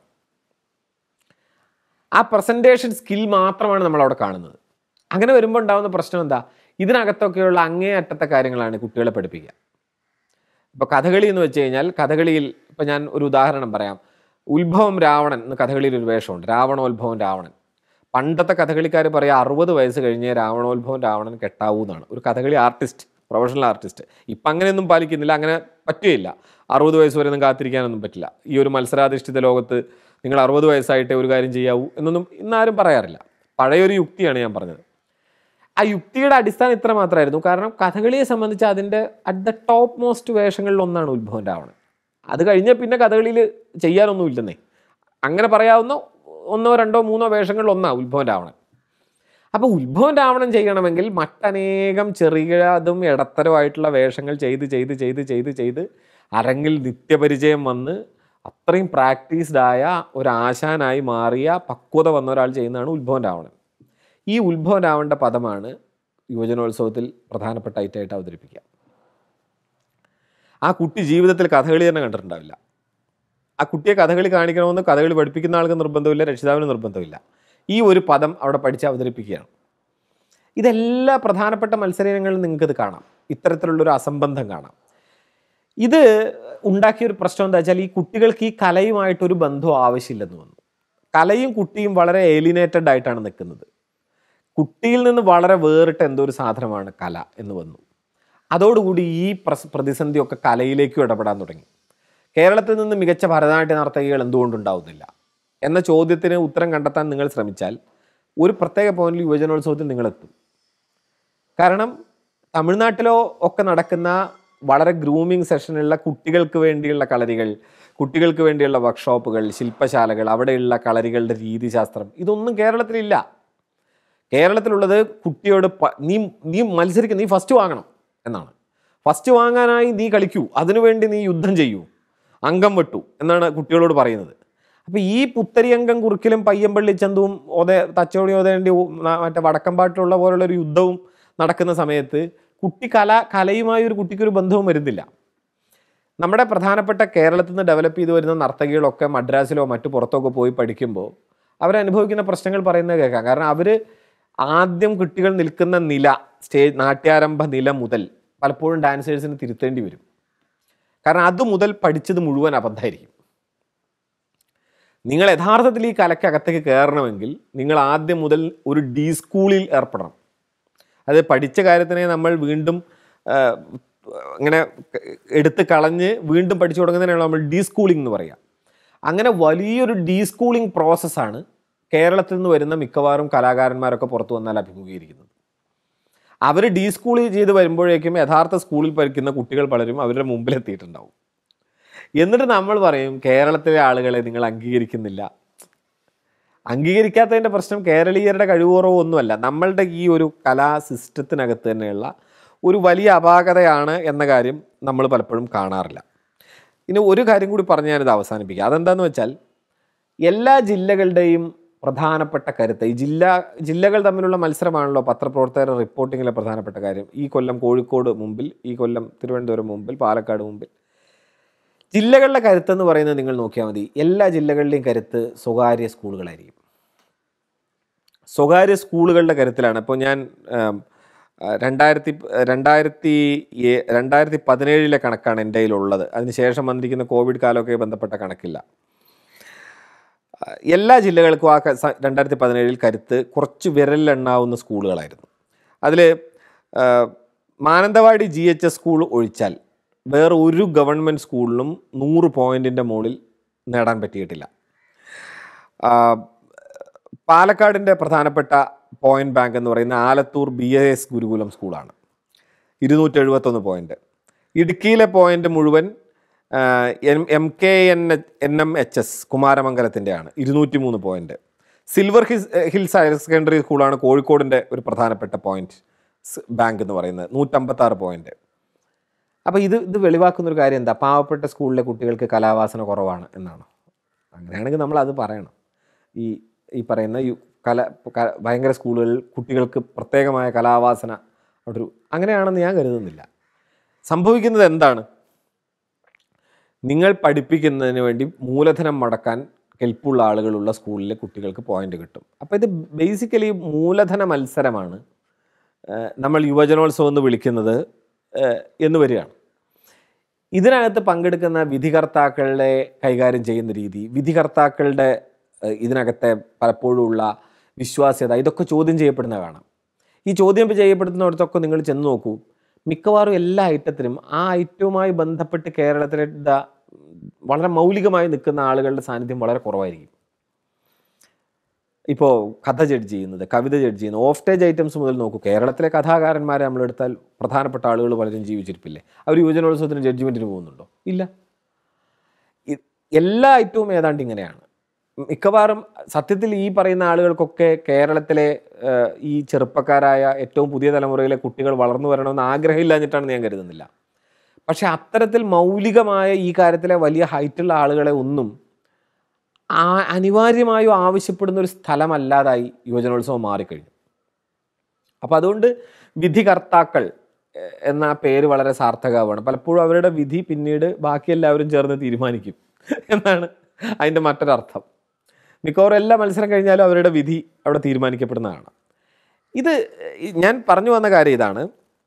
ആ പ്രസൻറ്റേഷൻ സ്കിൽ മാത്രമാണ് നമ്മൾ അവിടെ കാണുന്നത് അങ്ങനെ വരുമ്പോൾ ഉണ്ടാകുന്ന പ്രശ്നം എന്താ ഇതിനകത്തൊക്കെയുള്ള അങ്ങേയറ്റത്തെ കാര്യങ്ങളാണ് കുട്ടികളെ പഠിപ്പിക്കുക ഇപ്പോൾ കഥകളി എന്ന് വെച്ച് കഴിഞ്ഞാൽ കഥകളിയിൽ ഇപ്പം ഞാൻ ഒരു ഉദാഹരണം പറയാം ഉത്ഭവം രാവണൻ എന്ന് കഥകളിയിൽ ഒരു വേഷമുണ്ട് രാവണോത്ഭവം രാവണൻ പണ്ടത്തെ കഥകളിക്കാർ പറയാം അറുപത് വയസ്സ് കഴിഞ്ഞേ രാവണോത്ഭവം രാവണൻ കെട്ടാവൂ എന്നാണ് ഒരു കഥകളി ആർട്ടിസ്റ്റ് പ്രൊഫഷണൽ ആർട്ടിസ്റ്റ് ഇപ്പം അങ്ങനെയൊന്നും പാലിക്കുന്നില്ല അങ്ങനെ പറ്റുകയില്ല അറുപത് വയസ്സ് വരെ ഒന്നും കാത്തിരിക്കാനൊന്നും പറ്റില്ല ഈ ഒരു മത്സരാധിഷ്ഠിത ലോകത്ത് നിങ്ങൾ അറുപത് വയസ്സായിട്ടേ ഒരു കാര്യം ചെയ്യാവൂ എന്നൊന്നും ഇന്നാരും പറയാറില്ല പഴയൊരു യുക്തിയാണ് ഞാൻ പറഞ്ഞത് ആ യുക്തിയുടെ അടിസ്ഥാനം ഇത്ര മാത്രമായിരുന്നു കാരണം കഥകളിയെ സംബന്ധിച്ച് അതിൻ്റെ അറ്റ് ദ ടോപ്പ് മോസ്റ്റ് വേഷങ്ങളിൽ ഒന്നാണ് ഉത്ഭവം രാവണൻ അത് കഴിഞ്ഞാൽ പിന്നെ കഥകളിയിൽ ചെയ്യാനൊന്നും ഇല്ലെന്നേ അങ്ങനെ പറയാവുന്ന ഒന്നോ രണ്ടോ മൂന്നോ വേഷങ്ങളിൽ ഒന്നാണ് ഉത്ഭവം രാവണൻ അപ്പോൾ ഉത്ഭവം രാവണൻ ചെയ്യണമെങ്കിൽ മറ്റനേകം ചെറിയതും ഇടത്തരമായിട്ടുള്ള വേഷങ്ങൾ ചെയ്ത് ചെയ്ത് ചെയ്ത് ചെയ്ത് ചെയ്ത് അരങ്ങിൽ നിത്യപരിചയം വന്ന് അത്രയും പ്രാക്ടീസ്ഡ് ആയ ഒരു ആശാനായി മാറിയ പക്വത വന്ന ഒരാൾ ചെയ്യുന്നതാണ് ഉത്ഭവം രാവണൻ ഈ ഉത്ഭവം രാവണൻ്റെ പദമാണ് യുവജനോത്സവത്തിൽ പ്രധാനപ്പെട്ട ഐറ്റമായിട്ട് അവതരിപ്പിക്കുക ആ കുട്ടി ജീവിതത്തിൽ കഥകളി തന്നെ കണ്ടിട്ടുണ്ടാവില്ല ആ കുട്ടിയെ കഥകളി കാണിക്കണമെന്ന് കഥകളി പഠിപ്പിക്കുന്ന ആൾക്ക് നിർബന്ധമില്ല രക്ഷിതാവിന് നിർബന്ധമില്ല ഈ ഒരു പദം അവിടെ പഠിച്ച് അവതരിപ്പിക്കുകയാണ് ഇതെല്ലാ പ്രധാനപ്പെട്ട മത്സരങ്ങളിലും നിങ്ങൾക്കിത് കാണാം ഇത്തരത്തിലുള്ളൊരു അസംബന്ധം കാണാം ഇത് ഉണ്ടാക്കിയൊരു പ്രശ്നം എന്താ വെച്ചാൽ ഈ കുട്ടികൾക്ക് ഈ കലയുമായിട്ടൊരു ബന്ധം ആവശ്യമില്ലെന്ന് വന്നു കലയും കുട്ടിയും വളരെ ഏലിനേറ്റഡ് ആയിട്ടാണ് നിൽക്കുന്നത് കുട്ടിയിൽ നിന്ന് വളരെ വേറിട്ട എന്തോ ഒരു സാധനമാണ് കല എന്ന് വന്നു അതോടുകൂടി ഈ പ്രസ് പ്രതിസന്ധിയൊക്കെ കലയിലേക്കും ഇടപെടാൻ തുടങ്ങി കേരളത്തിൽ നിന്ന് മികച്ച ഭരതനാട്യ നർത്തകികൾ എന്തുകൊണ്ടുണ്ടാവുന്നില്ല എന്ന ചോദ്യത്തിന് ഉത്തരം കണ്ടെത്താൻ നിങ്ങൾ ശ്രമിച്ചാൽ ഒരു പ്രത്യേക പോയിന്റിൽ യുവജനോത്സവത്തിൽ നിങ്ങളെത്തും കാരണം തമിഴ്നാട്ടിലോ ഒക്കെ നടക്കുന്ന വളരെ ഗ്രൂമിങ് സെഷനുള്ള കുട്ടികൾക്ക് വേണ്ടിയുള്ള കളരികൾ കുട്ടികൾക്ക് വേണ്ടിയുള്ള വർക്ക്ഷോപ്പുകൾ ശില്പശാലകൾ അവിടെയുള്ള കളരികളുടെ രീതിശാസ്ത്രം ഇതൊന്നും കേരളത്തിലില്ല കേരളത്തിലുള്ളത് കുട്ടിയോട് പ- നീ നീ മത്സരിക്കുക നീ ഫസ്റ്റ് വാങ്ങണം എന്നാണ് ഫസ്റ്റ് വാങ്ങാനായി നീ കളിക്കൂ അതിനുവേണ്ടി നീ യുദ്ധം ചെയ്യൂ അംഗം വെട്ടു എന്നാണ് കുട്ടികളോട് പറയുന്നത് അപ്പോൾ ഈ പുത്തരി അംഗം കുറുക്കിലും പയ്യമ്പള്ളി ചന്തുവും ഒതേ തച്ചോടി ഒതേണ്ടി മറ്റേ വടക്കമ്പാട്ടിലുള്ള പോലുള്ള ഒരു യുദ്ധവും നടക്കുന്ന സമയത്ത് കുട്ടി കല കലയുമായി ഒരു കുട്ടിക്കൊരു ബന്ധവും വരുന്നില്ല നമ്മുടെ പ്രധാനപ്പെട്ട കേരളത്തിൽ നിന്ന് ഡെവലപ്പ് ചെയ്ത് വരുന്ന നർത്തകികളൊക്കെ മദ്രാസിലോ മറ്റു പുറത്തൊക്കെ പോയി പഠിക്കുമ്പോൾ അവരനുഭവിക്കുന്ന പ്രശ്നങ്ങൾ പറയുന്നത് കേൾക്കാം കാരണം അവർ ആദ്യം കുട്ടികൾ നിൽക്കുന്ന നില സ്റ്റേജ് നാട്യാരംഭ നില മുതൽ പലപ്പോഴും ഡാൻസേഴ്സിന് തിരുത്തേണ്ടി വരും കാരണം അത് മുതൽ പഠിച്ചത് മുഴുവൻ അബദ്ധമായിരിക്കും നിങ്ങൾ യഥാർത്ഥത്തിൽ ഈ കലക്കകത്തേക്ക് കയറണമെങ്കിൽ നിങ്ങൾ ആദ്യം മുതൽ ഒരു ഡി സ്കൂളിൽ ഏർപ്പെടണം അത് പഠിച്ച കാര്യത്തിനെ നമ്മൾ വീണ്ടും ആ, ഇങ്ങനെ എടുത്ത് കളഞ്ഞ് വീണ്ടും പഠിച്ചു തുടങ്ങുന്നതിനാണ് നമ്മൾ ഡി സ്കൂളിംഗ് എന്ന് പറയുക അങ്ങനെ വലിയൊരു ഡി സ്കൂളിംഗ് പ്രോസസ്സാണ് കേരളത്തിൽ നിന്ന് വരുന്ന മിക്കവാറും കലാകാരന്മാരൊക്കെ പുറത്തു വന്നാൽ അഭിമുഖീകരിക്കുന്നത് അവർ ഡി സ്കൂളിൽ ചെയ്ത് വരുമ്പോഴേക്കും യഥാർത്ഥ സ്കൂളിൽ പഠിക്കുന്ന കുട്ടികൾ പലരും അവരുടെ മുമ്പിലെത്തിയിട്ടുണ്ടാവും എന്നിട്ട് നമ്മൾ പറയും കേരളത്തിലെ ആളുകളെ നിങ്ങൾ അംഗീകരിക്കുന്നില്ല അംഗീകരിക്കാത്തതിൻ്റെ പ്രശ്നം കേരളീയരുടെ കഴിവുറവോ ഒന്നുമല്ല നമ്മളുടെ ഈ ഒരു കലാ സിസ്റ്റത്തിനകത്ത് തന്നെയുള്ള ഒരു വലിയ അപാകതയാണ് എന്ന കാര്യം നമ്മൾ പലപ്പോഴും കാണാറില്ല ഇനി ഒരു കാര്യം കൂടി പറഞ്ഞ് ഞാനിത് അവസാനിപ്പിക്കുക അതെന്താന്ന് വെച്ചാൽ എല്ലാ ജില്ലകളുടെയും പ്രധാനപ്പെട്ട കരുത്ത് ഈ ജില്ല ജില്ലകൾ തമ്മിലുള്ള മത്സരമാണല്ലോ പത്രപ്രവർത്തകരുടെ റിപ്പോർട്ടിങ്ങിലെ പ്രധാനപ്പെട്ട കാര്യം ഈ കൊല്ലം കോഴിക്കോട് മുമ്പിൽ ഈ കൊല്ലം തിരുവനന്തപുരം മുമ്പിൽ പാലക്കാട് മുമ്പിൽ ജില്ലകളുടെ കരുത്തെന്ന് പറയുന്നത് നിങ്ങൾ നോക്കിയാൽ മതി എല്ലാ ജില്ലകളിലെയും കരുത്ത് സ്വകാര്യ സ്കൂളുകളായിരിക്കും സ്വകാര്യ സ്കൂളുകളുടെ കരുത്തിലാണ് ഇപ്പോൾ ഞാൻ ആം, ആ, രണ്ടായിരത്തി രണ്ടായിരത്തി ഏ- രണ്ടായിരത്തി പതിനേഴിലെ കണക്കാണ് എൻ്റെ കയ്യിലുള്ളത് അതിനുശേഷം വന്നിരിക്കുന്ന കോവിഡ് കാലമൊക്കെ ബന്ധപ്പെട്ട കണക്കില്ല ആ, എല്ലാ ജില്ലകൾക്കും ആ ക- സ- രണ്ടായിരത്തി പതിനേഴിൽ കരുത്ത് കുറച്ച് വിരലിലെണ്ണാവുന്ന സ്കൂളുകളായിരുന്നു അതിൽ Mananthavady G H S school ഒഴിച്ചാൽ വേറെ ഒരു ഗവൺമെൻറ് സ്കൂളിലും നൂറ് പോയിൻറ്റിൻ്റെ മുകളിൽ നേടാൻ പറ്റിയിട്ടില്ല ആ, പാലക്കാടിൻ്റെ പ്രധാനപ്പെട്ട പോയിന്റ് ബാങ്ക് എന്ന് പറയുന്ന Alathur B A S Gurukulam സ്കൂളാണ് ഇരുന്നൂറ്റി എഴുപത്തൊന്ന് പോയിന്റ് ഇടുക്കിയിലെ പോയിന്റ് മുഴുവൻ ആ, M M K N N M H S കുമാരമംഗലത്തിൻ്റെയാണ് ഇരുന്നൂറ്റി മൂന്ന് point silver hills hills higher secondary സ്കൂളാണ് കോഴിക്കോടിൻ്റെ ഒരു പ്രധാനപ്പെട്ട പോയിന്റ് ബാങ്ക് എന്ന് പറയുന്നത് നൂറ്റമ്പത്താറ് പോയിന്റ് അപ്പോൾ ഇത് ഇത് വെളിവാക്കുന്ന ഒരു കാര്യം എന്താ പാവപ്പെട്ട സ്കൂളിലെ കുട്ടികൾക്ക് കലാവാസന കുറവാണ് എന്നാണ് അങ്ങനെയാണെങ്കിൽ നമ്മൾ അത് പറയണം ഈ ഈ പറയുന്ന ഈ കല ക- ഭയങ്കര സ്കൂളുകളിൽ കുട്ടികൾക്ക് പ്രത്യേകമായ കലാവാസന അവിടെ ഒരു അങ്ങനെയാണെന്ന് ഞാൻ കരുതുന്നില്ല സംഭവിക്കുന്നത് എന്താണ് നിങ്ങൾ പഠിപ്പിക്കുന്നതിന് വേണ്ടി മൂലധനം മുടക്കാൻ കെൽപ്പുള്ള ആളുകളുള്ള സ്കൂളിലെ കുട്ടികൾക്ക് പോയിന്റ് കിട്ടും അപ്പോൾ ഇത് ബേസിക്കലി മൂലധന മത്സരമാണ് ഏഹ് നമ്മൾ യുവജനോത്സവം എന്ന് വിളിക്കുന്നത് ഏഹ് എന്ന് വരികയാണ് ഇതിനകത്ത് പങ്കെടുക്കുന്ന വിധികർത്താക്കളെ കൈകാര്യം ചെയ്യുന്ന രീതി വിധികർത്താക്കളുടെ ഏഹ് ഇതിനകത്തെ പലപ്പോഴും ഉള്ള വിശ്വാസ്യത ഇതൊക്കെ ചോദ്യം ചെയ്യപ്പെടുന്ന കാണാം ഈ ചോദ്യം ചെയ്യപ്പെടുന്നിടത്തൊക്കെ നിങ്ങൾ ചെന്ന് നോക്കൂ മിക്കവാറും എല്ലാ ഐറ്റത്തിനും ആ ഐറ്റവുമായി ബന്ധപ്പെട്ട് കേരളത്തിലെ ദ- വളരെ മൗലികമായി നിൽക്കുന്ന ആളുകളുടെ സാന്നിധ്യം വളരെ കുറവായിരിക്കും ഇപ്പോൾ കഥ ജഡ്ജ് ചെയ്യുന്നത് കവിത ജഡ്ജ് ചെയ്യുന്നത് ഓഫ് സ്റ്റേജ് ഐറ്റംസ് മുതൽ നോക്കൂ കേരളത്തിലെ കഥാകാരന്മാരെ നമ്മളെടുത്താൽ പ്രധാനപ്പെട്ട ആളുകൾ പലരും ജീവിച്ചിരിപ്പില്ലേ അവർ യുവജനോത്സവത്തിന് ജഡ്ജ്മെൻറ്റിന് പോകുന്നുണ്ടോ ഇല്ല ഇ- എല്ലാ ഐറ്റവും ഏതാണ്ട് ഇങ്ങനെയാണ് മിക്കവാറും സത്യത്തിൽ ഈ പറയുന്ന ആളുകൾക്കൊക്കെ കേരളത്തിലെ ഏഹ്, ഈ ചെറുപ്പക്കാരായ ഏറ്റവും പുതിയ തലമുറയിലെ കുട്ടികൾ വളർന്നു വരണമെന്ന് ആഗ്രഹമില്ലാഞ്ഞിട്ടാണ് ഞാൻ കരുതുന്നില്ല പക്ഷെ അത്തരത്തിൽ മൗലികമായ ഈ കാര്യത്തിലെ വലിയ ഹൈറ്റുള്ള ആളുകളെ ഒന്നും ആ അനിവാര്യമായും ആവശ്യപ്പെടുന്ന ഒരു സ്ഥലമല്ലാതായി യുവജനോത്സവം മാറിക്കഴിഞ്ഞു അപ്പം അതുകൊണ്ട് വിധികർത്താക്കൾ എ- എന്ന പേര് വളരെ സാർത്ഥകമാണ് പലപ്പോഴും അവരുടെ വിധി പിന്നീട് ബാക്കി എല്ലാവരും ചേർന്ന് തീരുമാനിക്കും എന്നാണ് അതിൻ്റെ മറ്റൊരർത്ഥം മിക്കവാറും എല്ലാ മത്സരം കഴിഞ്ഞാലും അവരുടെ വിധി അവിടെ തീരുമാനിക്കപ്പെടുന്നതാണ് ഇത് ഈ- ഞാൻ പറഞ്ഞു വന്ന കാര്യം ഇതാണ്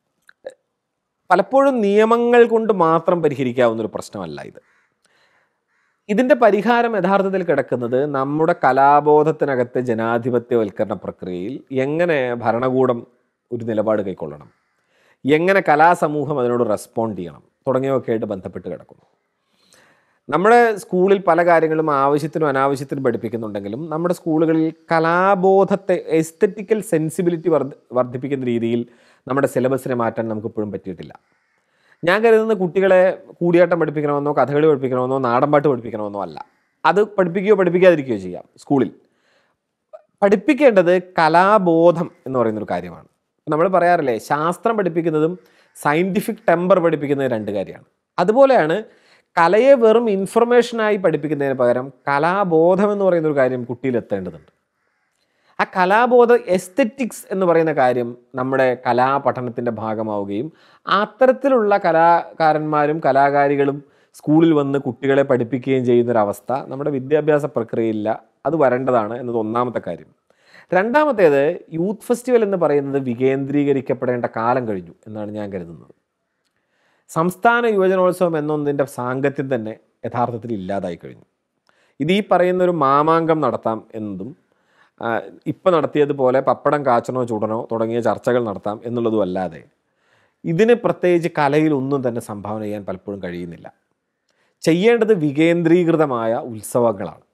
പലപ്പോഴും നിയമങ്ങൾ കൊണ്ട് മാത്രം പരിഹരിക്കാവുന്ന ഒരു പ്രശ്നമല്ല ഇത് ഇതിൻ്റെ പരിഹാരം യഥാർത്ഥത്തിൽ കിടക്കുന്നത് നമ്മുടെ കലാബോധത്തിനകത്തെ ജനാധിപത്യവൽക്കരണ പ്രക്രിയയിൽ എങ്ങനെ ഭരണകൂടം ഒരു നിലപാട് കൈക്കൊള്ളണം എങ്ങനെ കലാസമൂഹം അതിനോട് റെസ്പോണ്ട് ചെയ്യണം തുടങ്ങിയവയൊക്കെ ആയിട്ട് ബന്ധപ്പെട്ട് കിടക്കുന്നു നമ്മുടെ സ്കൂളിൽ പല കാര്യങ്ങളും ആവശ്യത്തിനും അനാവശ്യത്തിനും പഠിപ്പിക്കുന്നുണ്ടെങ്കിലും നമ്മുടെ സ്കൂളുകളിൽ കലാബോധത്തെ എസ്തറ്റിക്കൽ സെൻസിബിലിറ്റി വർദ്ധ വർദ്ധിപ്പിക്കുന്ന രീതിയിൽ നമ്മുടെ സിലബസിനെ മാറ്റാൻ നമുക്ക് ഇപ്പോഴും പറ്റിയിട്ടില്ല ഞാൻ കരുതുന്നത് കുട്ടികളെ കൂടിയാട്ടം പഠിപ്പിക്കണമെന്നോ കഥകളി പഠിപ്പിക്കണമെന്നോ നാടൻപാട്ട് പഠിപ്പിക്കണമെന്നോ അല്ല അത് പഠിപ്പിക്കുകയോ പഠിപ്പിക്കാതിരിക്കുകയോ ചെയ്യാം സ്കൂളിൽ പഠിപ്പിക്കേണ്ടത് കലാബോധം എന്ന് പറയുന്നൊരു കാര്യമാണ് നമ്മൾ പറയാറില്ലേ ശാസ്ത്രം പഠിപ്പിക്കുന്നതും സയൻറ്റിഫിക് ടെമ്പർ പഠിപ്പിക്കുന്നതും രണ്ട് കാര്യമാണ് അതുപോലെയാണ് കലയെ വെറും ഇൻഫർമേഷനായി പഠിപ്പിക്കുന്നതിന് പകരം കലാബോധം എന്ന് പറയുന്ന ഒരു കാര്യം കുട്ടിയിൽ എത്തേണ്ടതുണ്ട് ആ കലാബോധ എസ്തെറ്റിക്സ് എന്ന് പറയുന്ന കാര്യം നമ്മുടെ കലാപഠനത്തിൻ്റെ ഭാഗമാവുകയും അത്തരത്തിലുള്ള കലാകാരന്മാരും കലാകാരികളും സ്കൂളിൽ വന്ന് കുട്ടികളെ പഠിപ്പിക്കുകയും ചെയ്യുന്നൊരവസ്ഥ നമ്മുടെ വിദ്യാഭ്യാസ പ്രക്രിയയില്ല അത് വരേണ്ടതാണ് എന്നത് ഒന്നാമത്തെ കാര്യം രണ്ടാമത്തേത് യൂത്ത് ഫെസ്റ്റിവൽ എന്ന് പറയുന്നത് വികേന്ദ്രീകരിക്കപ്പെടേണ്ട കാലം കഴിഞ്ഞു എന്നാണ് ഞാൻ കരുതുന്നത് സംസ്ഥാന യുവജനോത്സവം എന്നൊന്നിൻ്റെ സാങ്കത്യം തന്നെ യഥാർത്ഥത്തിൽ ഇല്ലാതായി കഴിഞ്ഞു ഇത് ഈ പറയുന്ന ഒരു മാമാങ്കം നടത്താം എന്നതും ഇപ്പം നടത്തിയതുപോലെ പപ്പടം കാച്ചണോ ചൂടണോ തുടങ്ങിയ ചർച്ചകൾ നടത്താം എന്നുള്ളതും അല്ലാതെ ഇതിന് പ്രത്യേകിച്ച് കലയിൽ ഒന്നും തന്നെ സംഭാവന ചെയ്യാൻ പലപ്പോഴും കഴിയുന്നില്ല ചെയ്യേണ്ടത് വികേന്ദ്രീകൃതമായ ഉത്സവങ്ങളാണ്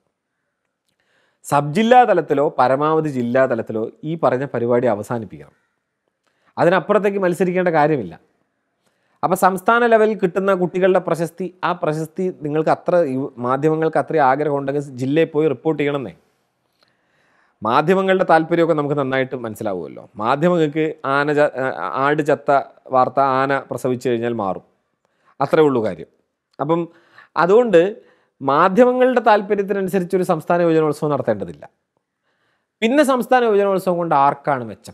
സബ് ജില്ലാ തലത്തിലോ പരമാവധി ജില്ലാ തലത്തിലോ ഈ പറഞ്ഞ പരിപാടി അവസാനിപ്പിക്കണം അതിനപ്പുറത്തേക്ക് മത്സരിക്കേണ്ട കാര്യമില്ല അപ്പോൾ സംസ്ഥാന ലെവലിൽ കിട്ടുന്ന കുട്ടികളുടെ പ്രശസ്തി ആ പ്രശസ്തി നിങ്ങൾക്ക് അത്ര യു- മാധ്യമങ്ങൾക്ക് അത്രയും ആഗ്രഹം ഉണ്ടെങ്കിൽ ജില്ലയിൽ പോയി റിപ്പോർട്ട് ചെയ്യണമെന്നേ മാധ്യമങ്ങളുടെ താല്പര്യമൊക്കെ നമുക്ക് നന്നായിട്ട് മനസ്സിലാവുമല്ലോ മാധ്യമങ്ങൾക്ക് ആന ച- ആ- ആട് ചത്ത വാർത്ത ആന പ്രസവിച്ചു കഴിഞ്ഞാൽ മാറും അത്രേ ഉള്ളൂ കാര്യം അപ്പം അതുകൊണ്ട് മാധ്യമങ്ങളുടെ താല്പര്യത്തിനനുസരിച്ച് ഒരു സംസ്ഥാന യുവജനോത്സവം നടത്തേണ്ടതില്ല പിന്നെ സംസ്ഥാന യുവജനോത്സവം കൊണ്ട് ആർക്കാണ് മെച്ചം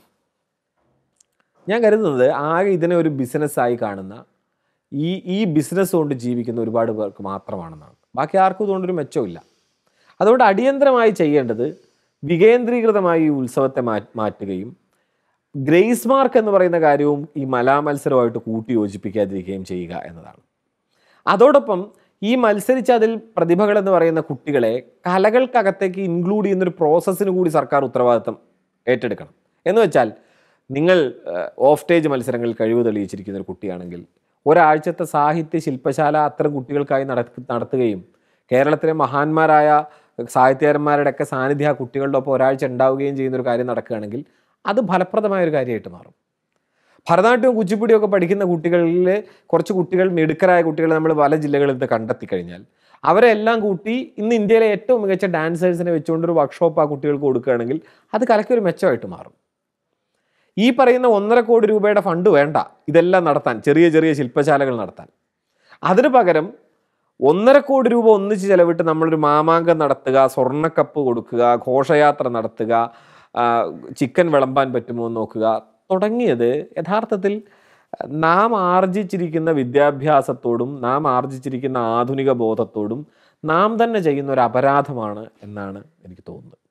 ഞാൻ കരുതുന്നത് ആകെ ഇതിനെ ഒരു ബിസിനസ്സായി കാണുന്ന ഈ ഈ ബിസിനസ് കൊണ്ട് ജീവിക്കുന്ന ഒരുപാട് പേർക്ക് മാത്രമാണെന്നാണ് ബാക്കി ആർക്കും ഇതുകൊണ്ടൊരു മെച്ചമില്ല അതുകൊണ്ട് അടിയന്തരമായി ചെയ്യേണ്ടത് വികേന്ദ്രീകൃതമായി ഈ ഉത്സവത്തെ മാ- മാറ്റുകയും ഗ്രേസ് മാർക്ക് എന്ന് പറയുന്ന കാര്യവും ഈ മലാമത്സരമായിട്ട് കൂട്ടി യോജിപ്പിക്കാതിരിക്കുകയും ചെയ്യുക എന്നതാണ് അതോടൊപ്പം ഈ മത്സരിച്ച അതിൽ പ്രതിഭകൾ എന്ന് പറയുന്ന കുട്ടികളെ കലകൾക്കകത്തേക്ക് ഇൻക്ലൂഡ് ചെയ്യുന്നൊരു പ്രോസസ്സിന് കൂടി സർക്കാർ ഉത്തരവാദിത്തം ഏറ്റെടുക്കണം എന്ന് വെച്ചാൽ നിങ്ങൾ ഓഫ് സ്റ്റേജ് മത്സരങ്ങളിൽ കഴിവ് തെളിയിച്ചിരിക്കുന്ന ഒരു കുട്ടിയാണെങ്കിൽ ഒരാഴ്ചത്തെ സാഹിത്യ ശില്പശാല അത്തരം കുട്ടികൾക്കായി നട- നടത്തുകയും കേരളത്തിലെ മഹാന്മാരായ സാഹിത്യകാരന്മാരുടെയൊക്കെ സാന്നിധ്യം ആ കുട്ടികളുടെ ഒപ്പം ഒരാഴ്ച ഉണ്ടാവുകയും ചെയ്യുന്ന ഒരു കാര്യം നടക്കുകയാണെങ്കിൽ അത് ഫലപ്രദമായ ഒരു കാര്യമായിട്ട് മാറും ഭരതനാട്യവും കുച്ചിപ്പുടിയും ഒക്കെ പഠിക്കുന്ന കുട്ടികളിൽ കുറച്ച് കുട്ടികൾ മിടുക്കരായ കുട്ടികളെ നമ്മൾ പല ജില്ലകളിൽ നിന്ന് കണ്ടെത്തി കഴിഞ്ഞാൽ അവരെ എല്ലാം കൂട്ടി ഇന്ന് ഇന്ത്യയിലെ ഏറ്റവും മികച്ച ഡാൻസേഴ്സിനെ വെച്ചുകൊണ്ട് ഒരു വർക്ക്ഷോപ്പ് ആ കുട്ടികൾക്ക് കൊടുക്കുകയാണെങ്കിൽ അത് കലയ്ക്കൊരു മെച്ചമായിട്ട് മാറും ഈ പറയുന്ന ഒന്നര കോടി രൂപയുടെ ഫണ്ട് വേണ്ട ഇതെല്ലാം നടത്താൻ ചെറിയ ചെറിയ ശില്പശാലകൾ നടത്താൻ അതിന് പകരം ഒന്നര കോടി രൂപ ഒന്നിച്ച് ചെലവിട്ട് നമ്മളൊരു മാമാങ്കം നടത്തുക സ്വർണ്ണക്കപ്പ് കൊടുക്കുക ഘോഷയാത്ര നടത്തുക ആ, ചിക്കൻ വിളമ്പാൻ പറ്റുമോ എന്ന് നോക്കുക തുടങ്ങിയത് യഥാർത്ഥത്തിൽ നാം ആർജിച്ചിരിക്കുന്ന വിദ്യാഭ്യാസത്തോടും നാം ആർജിച്ചിരിക്കുന്ന ആധുനിക ബോധത്തോടും നാം തന്നെ ചെയ്യുന്ന ഒരു അപരാധമാണ് എന്നാണ് എനിക്ക് തോന്നുന്നത്